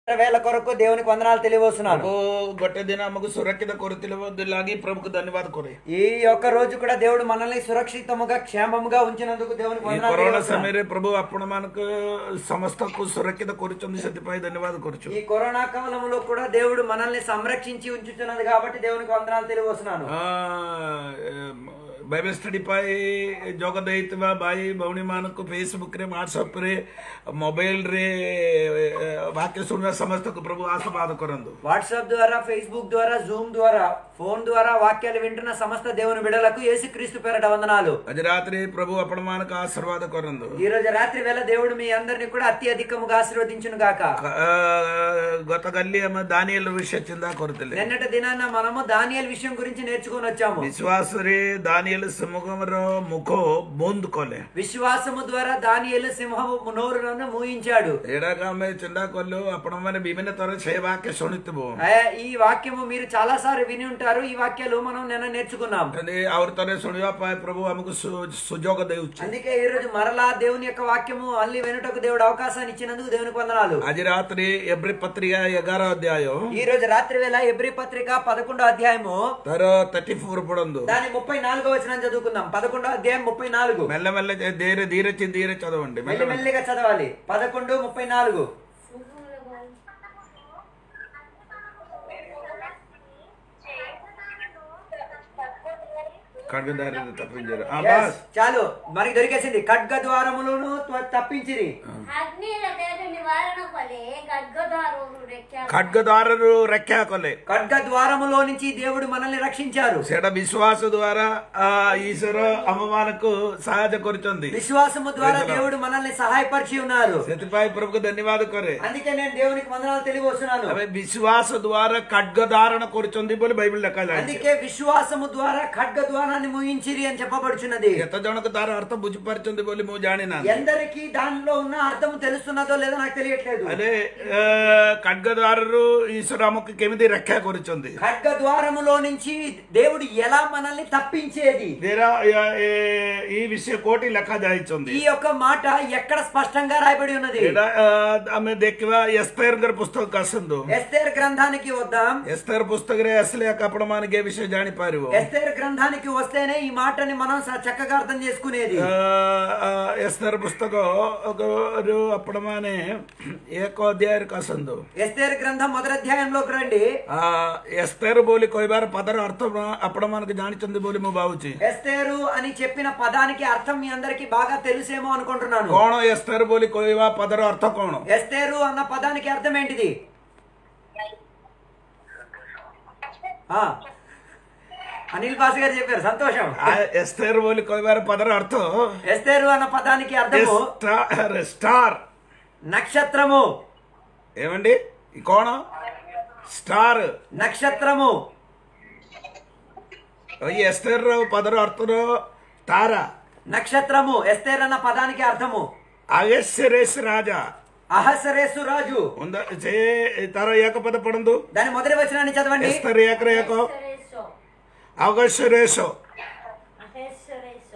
వేల కొరకు దేవునికి వందనాలు తెలియవస్తున్నాను ପ୍ରଭୁ ଗୋଟେ ଦିନ ଆମକୁ ସୁରକ୍ଷିତ କରିଥିଲେ ଲାଗି ପ୍ରଭୁକୁ ଧନ୍ୟବାଦ କରେ ఈ యొక్క రోజు కూడా దేవుడు మనల్ని సురక్షితముగా క్షేమముగా ఉంచినందుకు దేవునికి ఈ వందనాలు କରୋନା తెలియవస్తున్నాను. ସମୟରେ ପ୍ରଭୁ ଆପଣ ମାନଙ୍କୁ ସମସ୍ତଙ୍କୁ ସୁରକ୍ଷିତ କରୁଛନ୍ତି ସେଥିପାଇଁ ଧନ୍ୟବାଦ କରୁଛୁ ఈ కరోనా కాలంలో కూడా దేవుడు మనల్ని సంరక్షించి ఉంచుతున్నది కాబట్టి దేవునికి వందనాలు తెలియవస్తున్నాను ଆ, ଏ, ବାଇବେଲ ଷ୍ଟଡି ପାଇଁ ଯୋଗ ଦେଇଥିବା ଭାଇ ଭଉଣୀ ମାନଙ୍କୁ ଫେସବୁକ ରେ ହ୍ୱାଟ୍ସଆପ ରେ ମୋବାଇଲ ରେ ଏ, ବାକ୍ୟ ଶୁଣିବା ସମସ୍ତଙ୍କୁ ପ୍ରଭୁ ଆଶୀର୍ବାଦ କରନ୍ତୁ వాట్సాప్ ద్వారా ఫేస్బుక్ ద్వారా జూమ్ ద్వారా ఫోన్ ద్వారా వాక్యాలు వింటున్న సమస్త దేవుని బిడలకు యేసుక్రీస్తు పేరట వందనాలు ଆଜି ରାତିରେ ପ୍ରଭୁ ଆପଣ ମାନଙ୍କୁ ఆశీర్వాଦ କରନ୍ତୁ ఈ రోజు రాత్రి వేళ దేవుడు మీ అందరిని కూడా అత్యధికముగా ఆశీర్వదించును గాక ଆ, ଗତକାଲି ଆମେ ଦାନିଏଲ విషୟ ଚିନ୍ତା କରୁଥିଲେ నిన్నటి దినాన మనము దానియల్ విషయం గురించి నేర్చుకొని వచ్చాము ବିଶ୍ୱାସରେ ଦାନିଏଲ ସିଂହର ମୁଖ ବନ୍ଦ କଲେ విశ్వాసము ద్వారా దానియలు సింహము నోరులను మూయించాడు ଏଇଟାକୁ ଆମେ ଚିନ୍ତା କଲୁ ଆପଣମାନେ ବିଭିନ୍ନ ଥର ସେ ବାକ୍ୟ ଶୁଣିଥିବୁ ఏ, ఈ వాక్యము మీరు చాలా సార్లు విని ఉంటారు ఈ వాక్యాలు మనం నిన్న నేర్చుకున్నాం కానీ ଆହୁରି ଥରେ ଶୁଣିବା ପାଇଁ ପ୍ରଭୁ ଆମକୁ ସୁ- ସୁଯୋଗ ଦେଉଛି అందుకే ఈ రోజు మరలా దేవుని యొక్క వాక్యము అల్లి వినుటకు దేవుడు అవకాశాన్ని ఇచ్చినందుకు దేవునికి వందనాలు ଆଜି ରାତିରେ ଏଭ୍ରି ପତ୍ରିକା ଏଗାର ଅଧ୍ୟାୟ ఈ రోజు రాత్రి వేళ ఎబ్రి పత్రిక పదకొండో అధ్యాయము ତାର థర్టీ ఫోర్ పడందు దాని ముప్పై నాలుగో వచ్చిన చదువుకుందాం పదకొండో అధ్యాయం ముప్పై నాలుగు మెల్ల మెల్ల ధీరే ధీరే చి- ధీరే చదవండి మెల్ల మెల్లి మెల్ల. మెల్లిగా చదవాలి పదకొండు ముప్పై నాలుగు కడుగు దారి తప్పించారు ఆ, Yes, బాస్ చాలు మరి దొరికేసింది ఖడ్గ ద్వారములను త్వ- తప్పించిరి అగ్నిల తేజ నివారణ ఫలే ఖడ్గదారు రెక్కా ఖడ్గదారరు రెక్కా కొలే ఖడ్గ ద్వారములో నుంచి దేవుడు మనల్ని రక్షించారు ସେଟା ବିଶ୍ୱାସ ଦ୍ଵାରା ଆ, ଈଶ୍ୱର ଆମମାନଙ୍କୁ ସାହାଯ୍ୟ କରୁଛନ୍ତି విశ్వాసము ద్వారా దేవుడు మనల్ని సహాయపరిచి ఉన్నారు ସେଥିପାଇଁ ପ୍ରଭୁକୁ ଧନ୍ୟବାଦ କରେ అందుకే నేను దేవునికి వందనాలు తెలియవస్తున్నాను ଆମେ ବିଶ୍ୱାସ ଦ୍ଵାରା ఖడ్ଗ ଧାରଣ କରୁଛନ୍ତି ବୋଲି బైబిల్ ଲେଖାଯାଇଛି అందుకే విశ్వాసము ద్వారా ఖడ్గ ద్వారాన్ని ముగించిరి అని చెప్పబడుచున్నది କେତେ ଜଣକ ତାର ଅର୍ଥ ବୁଝିପାରୁଛନ୍ତି ବୋଲି ମୁଁ ଜାଣିନାହିଁ ఎందరికి దానిలో ఉన్న అర్థం తెలుస్తున్నదో లేదో నాకు తెలియట్లేదు అదే ఆ, ఖడ్గ ద్వారରୁ ఈశ్వర ଆମକୁ କେମିତି రక్షା କରୁଛନ୍ତି ఖడ్గ ద్వారములో నుంచి దేవుడు ఎలా మనల్ని తప్పించేది దేరా ఏ- ఏ- ఈ విషయ కోటి ଲେଖାଯାଇଛନ୍ତି ఈ యొక్క మాట ఎక్కడ స్పష్టంగా రాయబడి ఉన్నది ଏଇଟା ଆ, ଆମେ ଦେଖିବା ଏସ୍ତେରଙ୍କର ପୁସ୍ତକ ଆସନ୍ତୁ ఎస్తేర్ గ్రంథానికి వద్దాం ଏସ୍ତେର ପୁସ୍ତକରେ ଆସିଲେ ଆପଣ ମାନେ ଏ ବିଷୟ ଜାଣିପାରିବ ఎస్తేర్ గ్రంథానికి వస్తేనే ఈ మాటని మనం స- చక్కగా అర్థం చేసుకునేది ଏସ୍ତେର ପୁସ୍ତକ ରୁ ଆପଣ ମାନେ ଏକ ଅଧ୍ୟାୟକୁ ଆସନ୍ତୁ ఎస్తేర్ గ్రంథం మొదటి అధ్యాయంలోకి రండి ଆ, ଏସ୍ତେର ବୋଲି କହିବାର ପଦର ଅର୍ଥ ଆପଣ ମାନଙ୍କୁ ଜାଣିଛନ୍ତି ବୋଲି ମୁଁ ଭାବୁଛି ఎస్తేరు అని చెప్పిన పదానికి అర్థం మీ అందరికి బాగా తెలుసేమో అనుకుంటున్నాను କଣ ଏସ୍ତେର ବୋଲି କହିବା ପଦର ଅର୍ଥ କଣ ఎస్తేరు అన్న పదానికి అర్థం ఏంటిది ఆ, అనిల్ బాస్ గారు చెప్పారు సంతోషం ଆ, ଏସ୍ତେର ବୋଲି କହିବାର ପଦର ଅର୍ଥ ఎస్తేరు అన్న పదానికి అర్థము స్టార్ స్టార్ నక్షత్రము ఏమండి ఈ కోణ స్టార్ నక్షత్రము ఈ ఎస్తేర్ పదర అర్థం తార నక్షత్రము ఎస్తేర్ అన్న పదానికి అర్థము అగస్యరేస్ రాజా అహసరేసు రాజు ఉందా చే తార ఏక పద పడందు దాని మొదటి వచనాన్ని చదవండి ఎస్తర్ ఏకర ఏకో అహేశ్వరేశో అగస్యరేసో అహేశ్వరేశో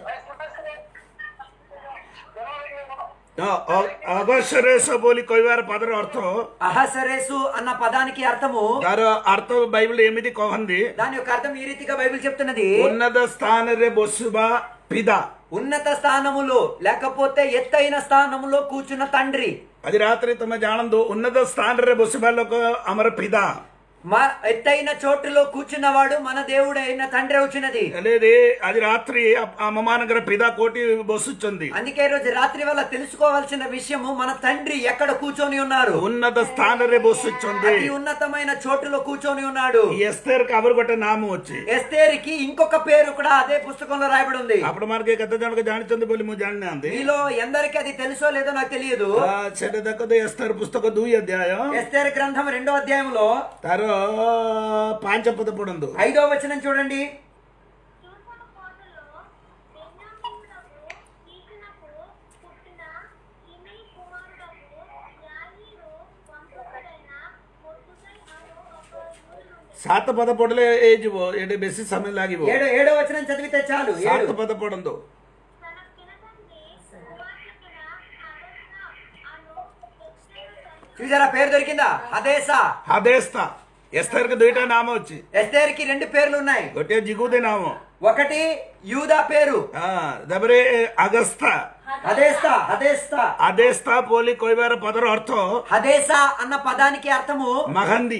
అగస్యరేస ବୋଲି କହିବାର ପଦର ଅର୍ଥ అహసరేసు అన్న పదానికి అర్థము ତାର ଅର୍ଥ ବାଇବଲ ଏମିତି କହନ୍ତି దాని యొక్క అర్థం ఈ రీతిగా బైబిల్ చెప్తున్నది ଉନ୍ନତ ସ୍ଥାନରେ ବସିବା ପିତା ఉన్నత స్థానములో లేకపోతే ఎత్తైన స్థానములో కూర్చున్న తండ్రి ଆଜି ରାତିରେ ତମେ ଜାଣନ୍ତୁ ଉନ୍ନତ ସ୍ଥାନରେ ବସିବା ଲୋକ ଆମର ପିତା మా ఎత్తైన చోటులో కూర్చున్నవాడు మన దేవుడు అయిన తండ్రి వచ్చినది ହେଲେ ଆଜି ରାତ୍ରି ଆମ ମାନଙ୍କର ପିତା କୋଟି ବସୁଛନ୍ତି అందుకే ఈ రోజు రాత్రి వల్ల తెలుసుకోవాల్సిన విషయము మన తండ్రి ఎక్కడ కూర్చొని ఉన్నారు ଉନ୍ନତ ସ୍ଥାନରେ ବସୁଛନ୍ତି అతి ఉన్నతమైన చోటులో కూర్చొని ఉన్నాడు ଏସ୍ତେର କାବର ଗୋଟେ ନାମ ଅଛି ఎస్తేరికి ఇంకొక పేరు కూడా అదే పుస్తకంలో రాయబడి ఉంది ଆପଣ ମାନକେ କେତେ ଜଣକ ଜାଣିଛନ୍ତି ବୋଲି ମୁଁ ଜାଣିନାହାନ୍ତି మీలో ఎందరికి అది తెలుసో లేదో నాకు తెలియదు ଆ, ସେଟା ଦେଖନ୍ତୁ ଏସ୍ତେର పుస్తକ ଦୁଇ ଅଧ୍ୟାୟ ఎస్తేర్ గ్రంథం రెండో అధ్యాయంలో ତାର ପାଞ୍ଚ ପଦ ପଢନ୍ତୁ ఐదో వచనం చూడండి చూపుడు కోటలో బెన్యామీనులకు కీచునకు పుట్టిన ఇమీ కుమారుడకు యాయీరు వంశస్థుడైన మొర్దుకై అను ఒక యూదుడుండెను. ସାତ ପଦ ପଢିଲେ ହେଇଯିବ ଏଠି ବେଶୀ ସମୟ ଲାଗିବ ఏడో ఏడో వచనం చదివితే చాలు ସାତ ఏడు ପଦ ପଢନ୍ତୁ తన పినతండ్రి కుమార్తెన అగస్త అను ఎస్తేరు తండ్రి చూసారా పేరు దొరికిందా హదేసా హదేస్తా ఎస్తర్ కి దుయిట నామ వచ్చి ఎస్తేర్ కి రెండు పేర్లు ఉన్నాయి గొట్టే జిగుదే నామం ఒకటి యూదా పేరు ఆ, దబరే అగస్తా హదేస్తా హదేస్తా అదేస్తా పోలి కొయ్యార పదరు అర్థం హదేసా అన్న పదానికి అర్థము మహంది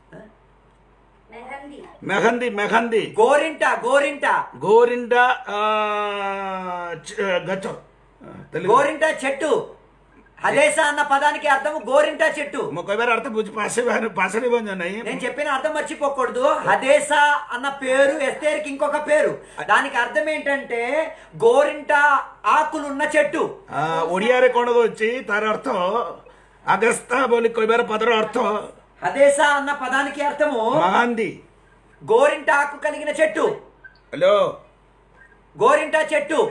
మెహందీ మెహంది మెహంది గోరింట గోరింట గోరిండ ఆ, చ- గచ్చం తెలుగు గోరింట చెట్టు హదేసా అన్న పదానికి అర్థము గోరింట చెట్టు కొయ్యార అర్థం బుజ్జి పాసే పాసని బంజన్నాయి నేను చెప్పిన అర్థం మర్చిపోకూడదు హదేసా అన్న పేరు ఎస్తేర్కి ఇంకొక పేరు దానికి అర్థం ఏంటంటే గోరింట ఆకులున్న చెట్టు ಆ, ಒಡಿಯಾರೆ ಕೊಂಡದು వచ్చి ತಾರ ಅರ್ಥ ಅಗಸ್ತ ಬೋಲಿ ಕೊಯ್ಬಾರ ಪದರ ಅರ್ಥ హదేసా అన్న పదానికి అర్థము ಮಹಾಂದಿ గోరింట ఆకు కలిగిన చెట్టు హలో గోరింట చెట్టు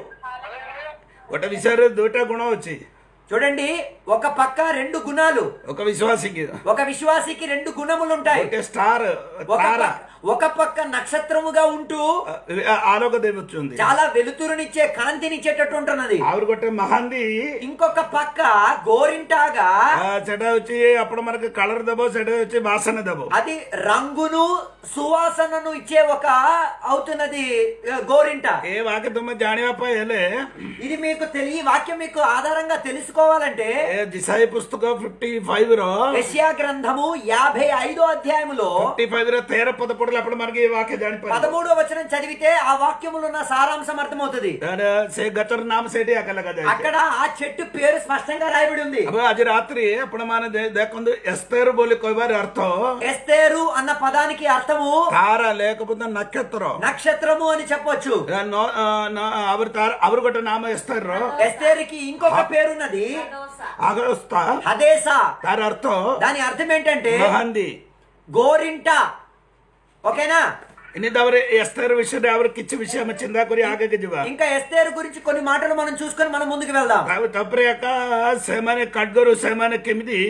ఒక విషయాలు దూట గుణం వచ్చి చూడండి ఒక పక్క రెండు గుణాలు ఒక విశ్వాసికి ఒక విశ్వాసికి రెండు గుణములు ఉంటాయి ఒక స్టార్ ఒక తార పక్క- ఒక పక్క నక్షత్రముగా ఉంటూ ఆలోక దేవచ్చుంది చాలా వెలుతురునిచ్చే కాంతినిచ్చేటట్టు ఉంటున్నది ఆవిడ కొట్టే మహాంది ఇంకొక పక్క గోరింటాగా ఆ, చెడ వచ్చి అప్పుడు మనకి కలర్ దెబ్బ చెడ వచ్చి వాసన దెబ్బ అది రంగును సువాసనను ఇచ్చే ఒక అవుతున్నది ఆ, గోరింట ఏ వాకి తుమ్మ జానివప్ప ఏలే ఇది మీకు తెలియ వాక్యం మీకు ఆధారంగా తెలుసుకోవాలంటే ఏ దిశాయి పుస్తకం ఫిఫ్టీ ఫైవ్ రో యెషయా గ్రంథము యాభై ఐదో అధ్యాయములో ఫిఫ్టీ ఫైవ్ రో తేర పదపూడలు అప్పుడు మనకి ఈ వాక్య జానిపోయి పదమూడో వచనం చదివితే ఆ వాక్యములో ఉన్న సారాంశం అర్థమవుతుంది సే గటర్ నామ సేటి అకల కదా అక్కడ ఆ చెట్టు పేరు స్పష్టంగా రాయబడి ఉంది అబ్బా అది రాత్రి అప్పుడు మన దేకొంದು ఎస్తేరు బోలి కొయ్యారి అర్థం ఎస్తేరు అన్న పదానికి అర్థము తార లేకపోతే నక్షత్రం నక్షత్రము అని చెప్పొచ్చు నో- ఆ, నా- అవరు తార అవరు కొట్ట నామ ఎస్తారు ఎస్తేరుకి ఇంకొక పేరున్నది దోస అగస్తా హదేసా తార అర్థం దాని అర్థం ఏంటంటే మహంది గోరింట ఓకేనా ఇన్ని దవరి ఎస్తారు విషయం ఎవరికి ఇచ్చే విషయం చిందా కొరి ఆగకి జివా ఇంకా ఎస్తేరు గురించి కొన్ని మాటలు మనం చూసుకొని మనం ముందుకు వెళ్దాం ತಾವು ತಪ್ಪರೆಯಕ ಸೇಮಾನೆ ಕಡ್ಗರು ಸೇಮಾನೆ ಕೆಮಿದಿ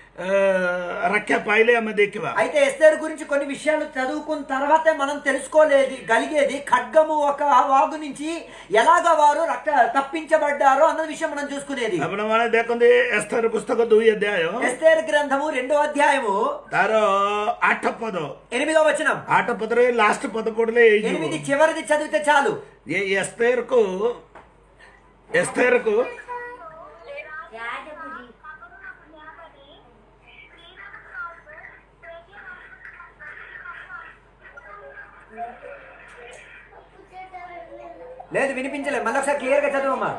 రక్య పాయలే అమ్మ దేకివ అయితే ఎస్తేరు గురించి కొన్ని విషయాలు చదువుకున్న తర్వాతే మనం తెలుసుకోలేదు గలిగేది ఖడ్గము ఒక వాగు నుంచి ఎలాగ వారు రక్త తప్పించబడ్డారో అన్న విషయం మనం చూసుకునేది అప్పుడు మన దేకుంది ఎస్తారు పుస్తక దువి అధ్యాయం ఎస్తేరు గ్రంథము రెండో అధ్యాయము ತಾರೋ ಆಟ ಪದ ఎనిమిదో వచనం ఆట పదరే లాస్ట్ పదపూడలే ఎనిమిది చివరిది చదివితే చాలు ఏ ఎస్తేరుకు ఎస్తేరుకు యాజకుడి లేదు వినిపించలేదు మళ్ళీ ఒకసారి క్లియర్ గా చదువమ్మా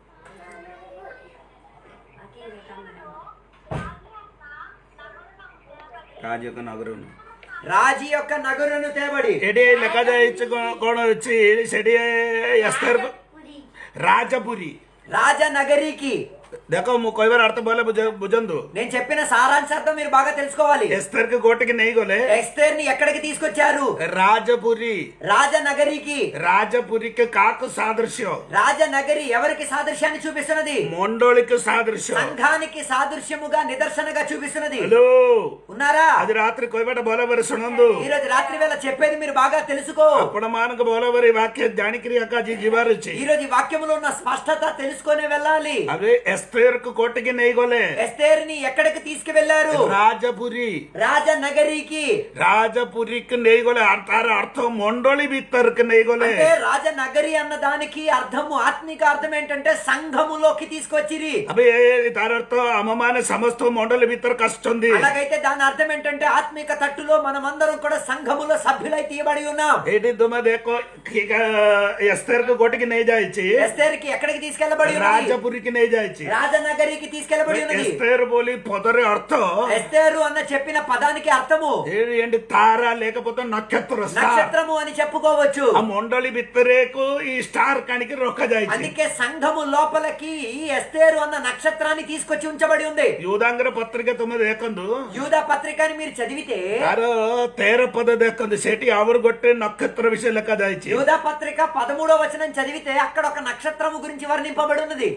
రాజు యొక్క నగరం రాజీ యొక్క నగరును తేబడి ఎడి లెక్క ఇచ్చుకోవడం వచ్చి సెడి ఎస్తేరుకు పురి రాజపురి రాజనగరికి దేకో కొయ్యవారు అర్థం పోలే భుజ- భుజందు నేను చెప్పిన సారాంశార్థం మీరు బాగా తెలుసుకోవాలి ఎస్తేరుకు గోటికి నెయ్యగోలే ఎస్తేర్ ని ఎక్కడికి తీసుకొచ్చారు రాజపురి రాజనగరికి రాజపురికి కాకు సాదృశ్యం రాజనగరి ఎవరికి సాదృశ్యాన్ని చూపిస్తున్నది మొండోళికి సాదృశ్యం సంఘానికి సాదృశ్యముగా నిదర్శనగా చూపిస్తున్నది హలో ఉన్నారా అది రాత్రి కొయ్యబెట్ట బోలవరి సునందు ఈ రోజు రాత్రి వేళ చెప్పేది మీరు బాగా తెలుసుకో అప్పుడు మానకు బోలవరి వాక్య జానికి అక్క జీవారుచి ఈ రోజు ఈ వాక్యములో ఉన్న స్పష్టత తెలుసుకొని వెళ్ళాలి అదే ఎస్తేరుకు కోటికి నెయ్యగోలే ఎస్తేర్ ని ఎక్కడికి తీసుకువెళ్లారు రాజపురి రాజనగరికి రాజపురికి నెయ్యగోలే అంటారు అర్థం మొండోళి బిత్తరుకు నెయ్యగోలే అంటే రాజనగరి అన్న దానికి అర్థము ఆత్మిక అర్థం ఏంటంటే సంఘములోకి తీసుకొచ్చిరి అవి దాని అర్థం అమ్మమాన సమస్త మొండలి బిత్తరు కష్టంది అలాగైతే దాని అర్థం ఏంటంటే ఆత్మిక తట్టులో మనమందరం కూడా సంఘములో సభ్యులై తీయబడి ఉన్నాం ఏంటి దుమ్మ దేకో ఎస్తేరుకు కోటికి నెయ్యి జాయిచి ఎస్తేర్ కి ఎక్కడికి తీసుకెళ్లబడి ఉన్నది రాజపురికి నెయ్యి జాయిచి రాజనగరికి తీసుకెళ్లబడి ఉన్నది ఎస్తేరు బోలి పొదరి అర్థం ఎస్తేరు అన్న చెప్పిన పదానికి అర్థము ఏది ఏంటి తార లేకపోతే నక్షత్ర స్టార్ నక్షత్రము అని చెప్పుకోవచ్చు ఆ మొండలి బిత్తరేకు ఈ స్టార్ కానికి రొక్క జాయిచి అందుకే సంఘము లోపలికి ఈ ఎస్తేరు అన్న నక్షత్రాన్ని తీసుకొచ్చి ఉంచబడి ఉంది యూదాంగర పత్రిక తొమ్మిది ఏకందు యూదా పత్రికని మీరు చదివితే ಯಾರೋ ತೇರ ಪದ ದೇಕಂದು ಶೆಟಿ ಅವರು ಗೊಟ್ಟೆ ನಕ್ಷತ್ರ ವಿಷಯ ಲೆಕ್ಕ ದಾಯಿಚಿ యూదా పత్రిక పదమూడో వచనం చదివితే అక్కడ ఒక నక్షత్రము గురించి వర్ణింపబడి ఉన్నది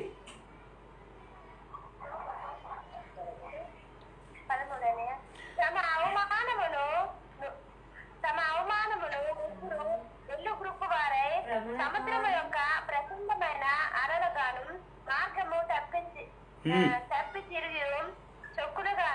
పదమూడనే తమ అవమానమును తమ అవమానమును ముగ్గురు ఎల్లు గ్రూపు వారై సముద్రము యొక్క ప్రచండమైన అరలగాను మార్గము తప్పించి ఆ, తప్పి తిరిగి చొక్కులుగాను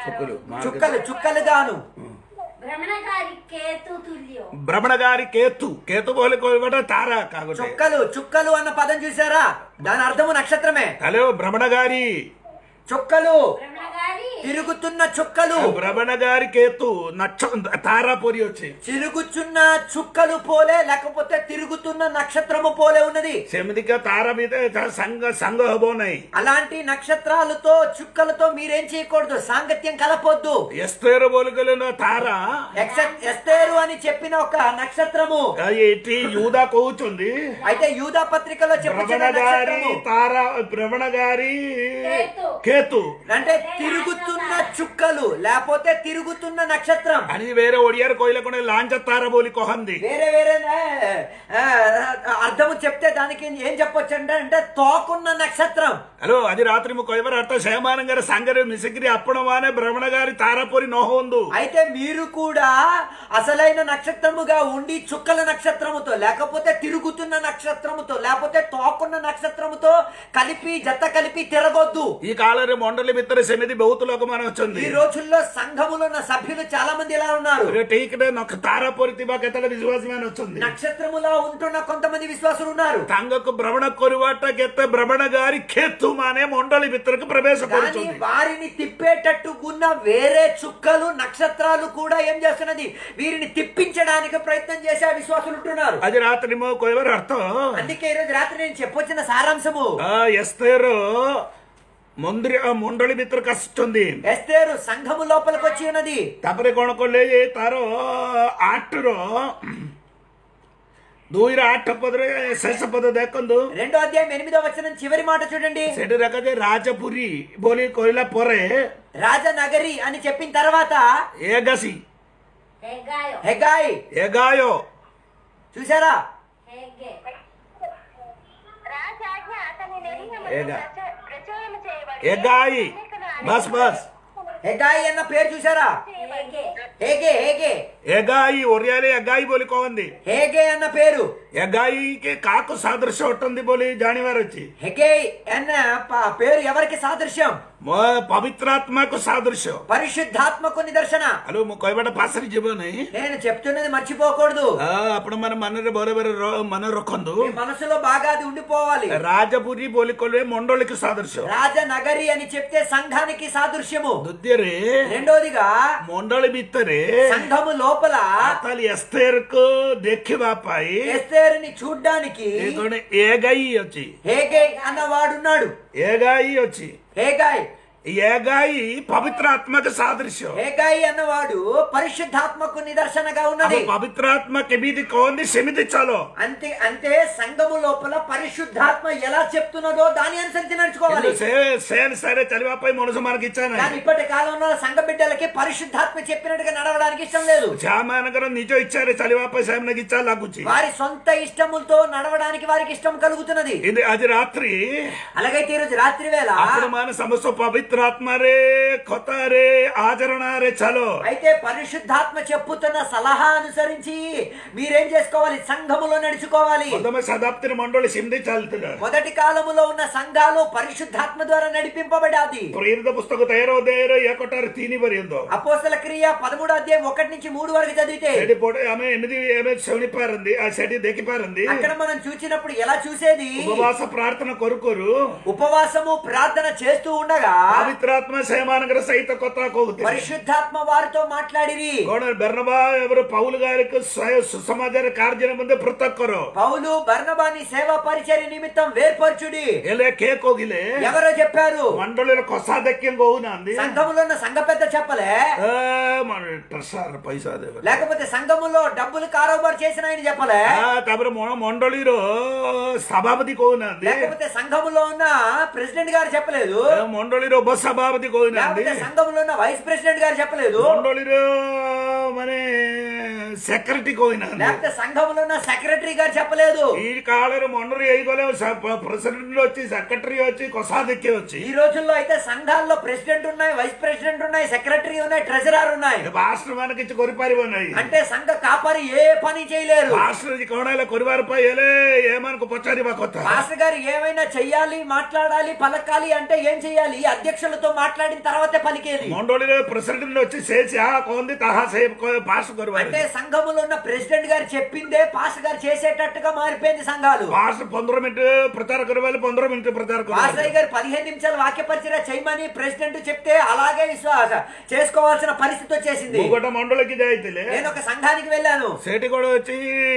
చుక్కలు చుక్కలు చుక్కలుగాను భ్రమణకారి కేతు తుల్యం భ్రమణగారి కేతు కేతు పోలి కోయబడ తార కాకపోతే చుక్కలు చుక్కలు అన్న పదం చూసారా దాని అర్థము నక్షత్రమే హలో భ్రమణగారి చుక్కలు భ్రమణకారి తిరుగుతున్న చుక్కలు భ్రమణగారి కేతు నక్ష తారా పొరి వచ్చి తిరుగుతున్న చుక్కలు పోలే లేకపోతే తిరుగుతున్న నక్షత్రము పోలే ఉన్నది సెమిదిక తార మీద సంఘ సంఘ హబోనాయి అలాంటి నక్షత్రాలతో చుక్కలతో మీరేం చేయకూడదు సాంగత్యం కలపొద్దు ఎస్తేరు బోలుగలిన తార ఎక్సె- ఎస్తేరు అని చెప్పిన ఒక నక్షత్రము ఏంటి యూదా కోవుతుంది అయితే యూదా పత్రికలో చెప్పుచున్న భ్రమణగారి నక్షత్రము తార భ్రమణగారి కేతు. కేతు అంటే తిరుగుతున్న చుక్కలు లేకపోతే తిరుగుతున్న నక్షత్రం అని వేరే ఒడియారు కోయిలకుండా లాంచ తార బోలి కొహంది వేరే వేరే ఆ, ఆ, అర్థము చెప్తే దానికి ఏం చెప్పొచ్చు అంటే అంటే తోకున్న నక్షత్రం హలో అది రాత్రి కొయ్యవరు అర్థ శయమానం గారి సంగరి మిసిగిరి అప్పణమానే భ్రమణ గారి తారపూరి నోహోందు అయితే మీరు కూడా అసలైన నక్షత్రముగా ఉండి చుక్కల నక్షత్రముతో లేకపోతే తిరుగుతున్న నక్షత్రముతో లేకపోతే తోకున్న నక్షత్రముతో కలిపి జత కలిపి తిరగొద్దు ఈ కాలరి మొండలి బిత్తర సెమిది బౌతులోకి మనం వచ్చింది ఈ రోజుల్లో సంఘములో ఉన్న సభ్యులు చాలా మంది ఇలా ఉన్నారు టీకడే నాకు తారాపూరి తిబాకెత్తడ విశ్వాసమైన వచ్చింది నక్షత్రములా ఉంటున్న కొంతమంది విశ్వాసులు ఉన్నారు ತಂಗಕ್ಕು ಭ್ರಮಣ ಕೊರುವಾಟ ಗೆತ್ತ ಭ್ರಮಣಗಾರಿ ಕೆತ್ತು ಮಾನೆ ಮೊಂಡಲಿ ಬಿತ್ತರಕ್ಕೆ ಪ್ರವೇಶ కానీ ಕೊಡುతుంది వారిని తిప్పేటట్టు ఉన్న వేరే చుక్కలు నక్షత్రాలు కూడా ఏం చేస్తున్నది వీరిని తిప్పించడానికి ప్రయత్నం చేసే విశ్వాసులు ఉంటున్నారు అది రాత్రి కొయ్యవరు అర్థం అందుకే ఈ రోజు రాత్రి నేను చెప్పొచ్చిన సారాంశము ఆ ఎస్తేరు ముంద్రి ఆ మొండలి బిత్తర కస్తుంది ఎస్తేరు సంఘము లోపలికి వచ్చి ఉన్నది ତାପରେ କଣ କଲେ ଯେ ତାର ଆଠର ଦୁଇର ଆଠ ପଦରେ ଶେଷ ପଦ ଦେଖନ୍ତୁ రెండో అధ్యాయం ఎనిమిదో వచనం చివరి మాట చూడండి ସେଠି ଦେଖ ଯେ ରାଜପୁରୀ ବୋଲି କହିଲା ପରେ రాజనగరి అని చెప్పిన తర్వాత ଏଗାସି హెగాయో హెగాయ్ ଏଗାୟ చూసారా హెగే రాజాజ్ఞ అతని ఏగా. ప్రచురణ చేయబడి ଏଗାଇ బస్ బస్ హెగాయ్ అన్న పేరు చూసారా హెగే హేగే హేగే ଏଗାଇ ଓଡିଆରେ ଏଗାଇ ବୋଲି କହନ୍ତି హేగే అన్న పేరు ଏଗାଇକି କାହାକୁ ସାଦୃଶ୍ୟ ଅଟନ୍ତି ବୋଲି ଜାଣିବାର ଅଛି హెగే అన్న ప- పేరు ఎవరికి సాదృశ్యం ମୋ ପବିତ୍ରାତ୍ମାକୁ ସାଦୃଶ୍ୟ పరిశుద్ధాత్మకు నిదర్శన ହ୍ୟାଲୋ ମୁଁ କହିବାଟା ପାଶରେ ଯିବ ନାହିଁ నేను చెప్తున్నది మర్చిపోకూడదు ଆପଣ ମାନେ ମନରେ ବରେ ବରେ ର- ମନେ ରଖନ୍ତୁ మీ మనసులో బాగా అది ఉండిపోవాలి ରାଜପୁରୀ ବୋଲି କହିଲେ ମଣ୍ଡଳୀକୁ ସାଦୃଶ୍ୟ రాజనగరి అని చెప్తే సంఘానికి సాదృశ్యము ଦ୍ୱିତୀୟରେ రెండోదిగా ମଣ୍ଡଳୀ ଭିତରେ సంఘము లోపల ତାହେଲେ ଏସ୍ତେରକୁ ଦେଖିବା ପାଇଁ ఎస్తేరుని చూడ్డానికి ଏ ଜଣେ ଏଗାଇ ଅଛି హేగే అన్నవాడున్నాడు ଏଗାଇ ଅଛି హేగాయ్ ଏଗାଇ ପବିତ୍ର ଆତ୍ମାକୁ ସାଦୃଶ୍ୟ హేగాయి అన్నవాడు పరిశుద్ధాత్మకు నిదర్శనగా ଆମ ఉన్నది ପବିତ୍ର ଆତ୍ମା କେମିତି କହନ୍ତି ସେମିତି ଚାଲ అంతే అంతే సంఘము లోపల పరిశుద్ధాత్మ ఎలా చెప్తున్నదో దాని అనుసరించి నడుచుకోవాలి କିନ୍ତୁ ସେ ସେ ଅନୁସାରେ ଚାଲିବା ପାଇଁ ମଣିଷ ମାନଙ୍କ ఇచ్చା కానీ ନାହିଁ ఇప్పటి కాలంలో సంఘ బిడ్డలకి పరిశుద్ధాత్మ చెప్పినట్టుగా నడవడానికి ఇష్టం లేదు ସେମାନଙ୍କର ନିଜ ଇଚ୍ଛାରେ ଚାଲିବା ପାଇଁ ସେମାନଙ୍କୁ ଇଚ୍ଛା ଲାଗୁଛି వారి సొంత ఇష్టములతో నడవడానికి వారికి ఇష్టం కలుగుతున్నది କିନ୍ତୁ ଆଜି రాత్రి అలాగైతే ఈరోజు రాత్రి వేళ ଆପଣ ମାନେ ସମସ୍ତ ପବିତ୍ର ଆତ୍ମାରେ କଥାରେ ଆଚରଣରେ ଚାଲ అయితే పరిశుద్ధాత్మ చెప్పుతున్న సలహా అనుసరించి మీరేం చేసుకోవాలి సంఘములో నడుచుకోవాలి ପ୍ରଥମେ ଶତାବ୍ଦୀର ମଣ୍ଡଳୀ ସେମିତି ଚାଲିଥିଲା మొదటి కాలములో ఉన్న సంఘాలు పరిశుద్ధాత్మ ద్వారా నడిపింపబడాది ପ୍ରେରିତ పుస్తକ ତେର ଅଧ୍ୟାୟର ଏକଟାରୁ ତିନି ପର୍ଯ୍ୟନ୍ତ అపోస్తల క్రియ పదమూడు అధ్యాయం ఒకటి నుంచి మూడు వరకు చదివితే ସେଠି ପଢେ ଆମେ ଏମିତି ଏବେ ଶୁଣିପାରନ୍ତି ଆଉ ସେଠି ଦେଖିପାରନ୍ତି అక్కడ మనం చూసినప్పుడు ఎలా చూసేది ଉପବାସ ପ୍ରାର୍ଥନା କରୁ କରୁ ఉపవాసము ప్రార్థన చేస్తూ ఉండగా ପବିତ୍ରାତ୍ମା ସେମାନଙ୍କର ସହିତ କଥା କହୁଥିଲେ పరిశుద్ధాత్మ వారితో మాట్లాడిరి କଣ బెర్నబా ఎవరు పౌలు గారికి స్వయ- సుసమాచార కార్యం ముందు పృథక్ కର పౌలు బర్నబాని సేవా పరిచర్య నిమిత్తం వేర్పరచుడి ହେଲେ କେ କହିଲେ ఎవరో చెప్పారు ମଣ୍ଡଳୀର କୋଷାଧ୍ୟକ୍ଷ କହୁନାହାନ୍ତି సంఘములో ఉన్న సంఘ పెద్ద చెప్పలే ଏ, మన- ట్రస్సాର పైసା ଦେବେ లేకపోతే సంఘములో డబ్బులు కారోబార్ చేసిన ఆయన చెప్పలే ఆ, ତାପରେ ମ- ମଣ୍ଡଳୀର ସଭାପତି କହୁନାହାନ୍ତି లేకపోతే సంఘములో ఉన్న ప్రెసిడెంట్ గారు చెప్పలేదు ଏ, ମଣ୍ଡଳୀର ఉపସଭାପତି କହୁନାହାନ୍ତି లేకపోతే సంఘములో ఉన్న వైస్ ప్రెసిడెంట్ గారు చెప్పలేదు ମଣ୍ଡଳୀର ମାନେ సెక్రటరీ కోయినా లేకపోతే సంఘంలో ఉన్న సెక్రటరీ గారు చెప్పలేదు ఈ కాలం మొండరు వేయగలేవు ప్రెసిడెంట్ వచ్చి సెక్రటరీ వచ్చి కొసాదిక్కి వచ్చి ఈ రోజుల్లో అయితే సంఘాల్లో ప్రెసిడెంట్ ఉన్నాయి వైస్ ప్రెసిడెంట్ ఉన్నాయి సెక్రటరీ ఉన్నాయి ట్రెజరర్ ఉన్నాయి పాస్టర్ మనకి కొరిపారి ఉన్నాయి అంటే సంఘ కాపరి ఏ పని చేయలేరు పాస్టర్ కోణాల కొరివారిపై ఏలే ఏమనుకో పొచ్చారి మా కొత్త పాస్టర్ గారు ఏమైనా చెయ్యాలి మాట్లాడాలి పలకాలి అంటే ఏం చెయ్యాలి ఈ అధ్యక్షులతో మాట్లాడిన తర్వాతే పలికేది మొండోళిలో ప్రెసిడెంట్ వచ్చి చేసి ఆ కొంది తహా సేపు పాస్టర్ కొరివారి అంటే సంఘములో ఉన్న ప్రెసిడెంట్ గారు చెప్పిందే పాస్టర్ గారు చేసేటట్టుగా మారిపోయింది సంఘాలు పాస్టర్ పొందర మినిట్ ప్రచార కొరివాలి పొందర మినిట్ ప్రచార కొరివాలి పాస్టర్ గారు పదిహేను నిమిషాలు వాక్య పరిచయ చేయమని ప్రెసిడెంట్ చెప్తే అలాగే విశ్వాస చేసుకోవాల్సిన పరిస్థితి వచ్చేసింది ఇంకోట మండలికి జాయితీలే నేను ఒక సంఘానికి వెళ్ళాను సేటి కూడా వచ్చి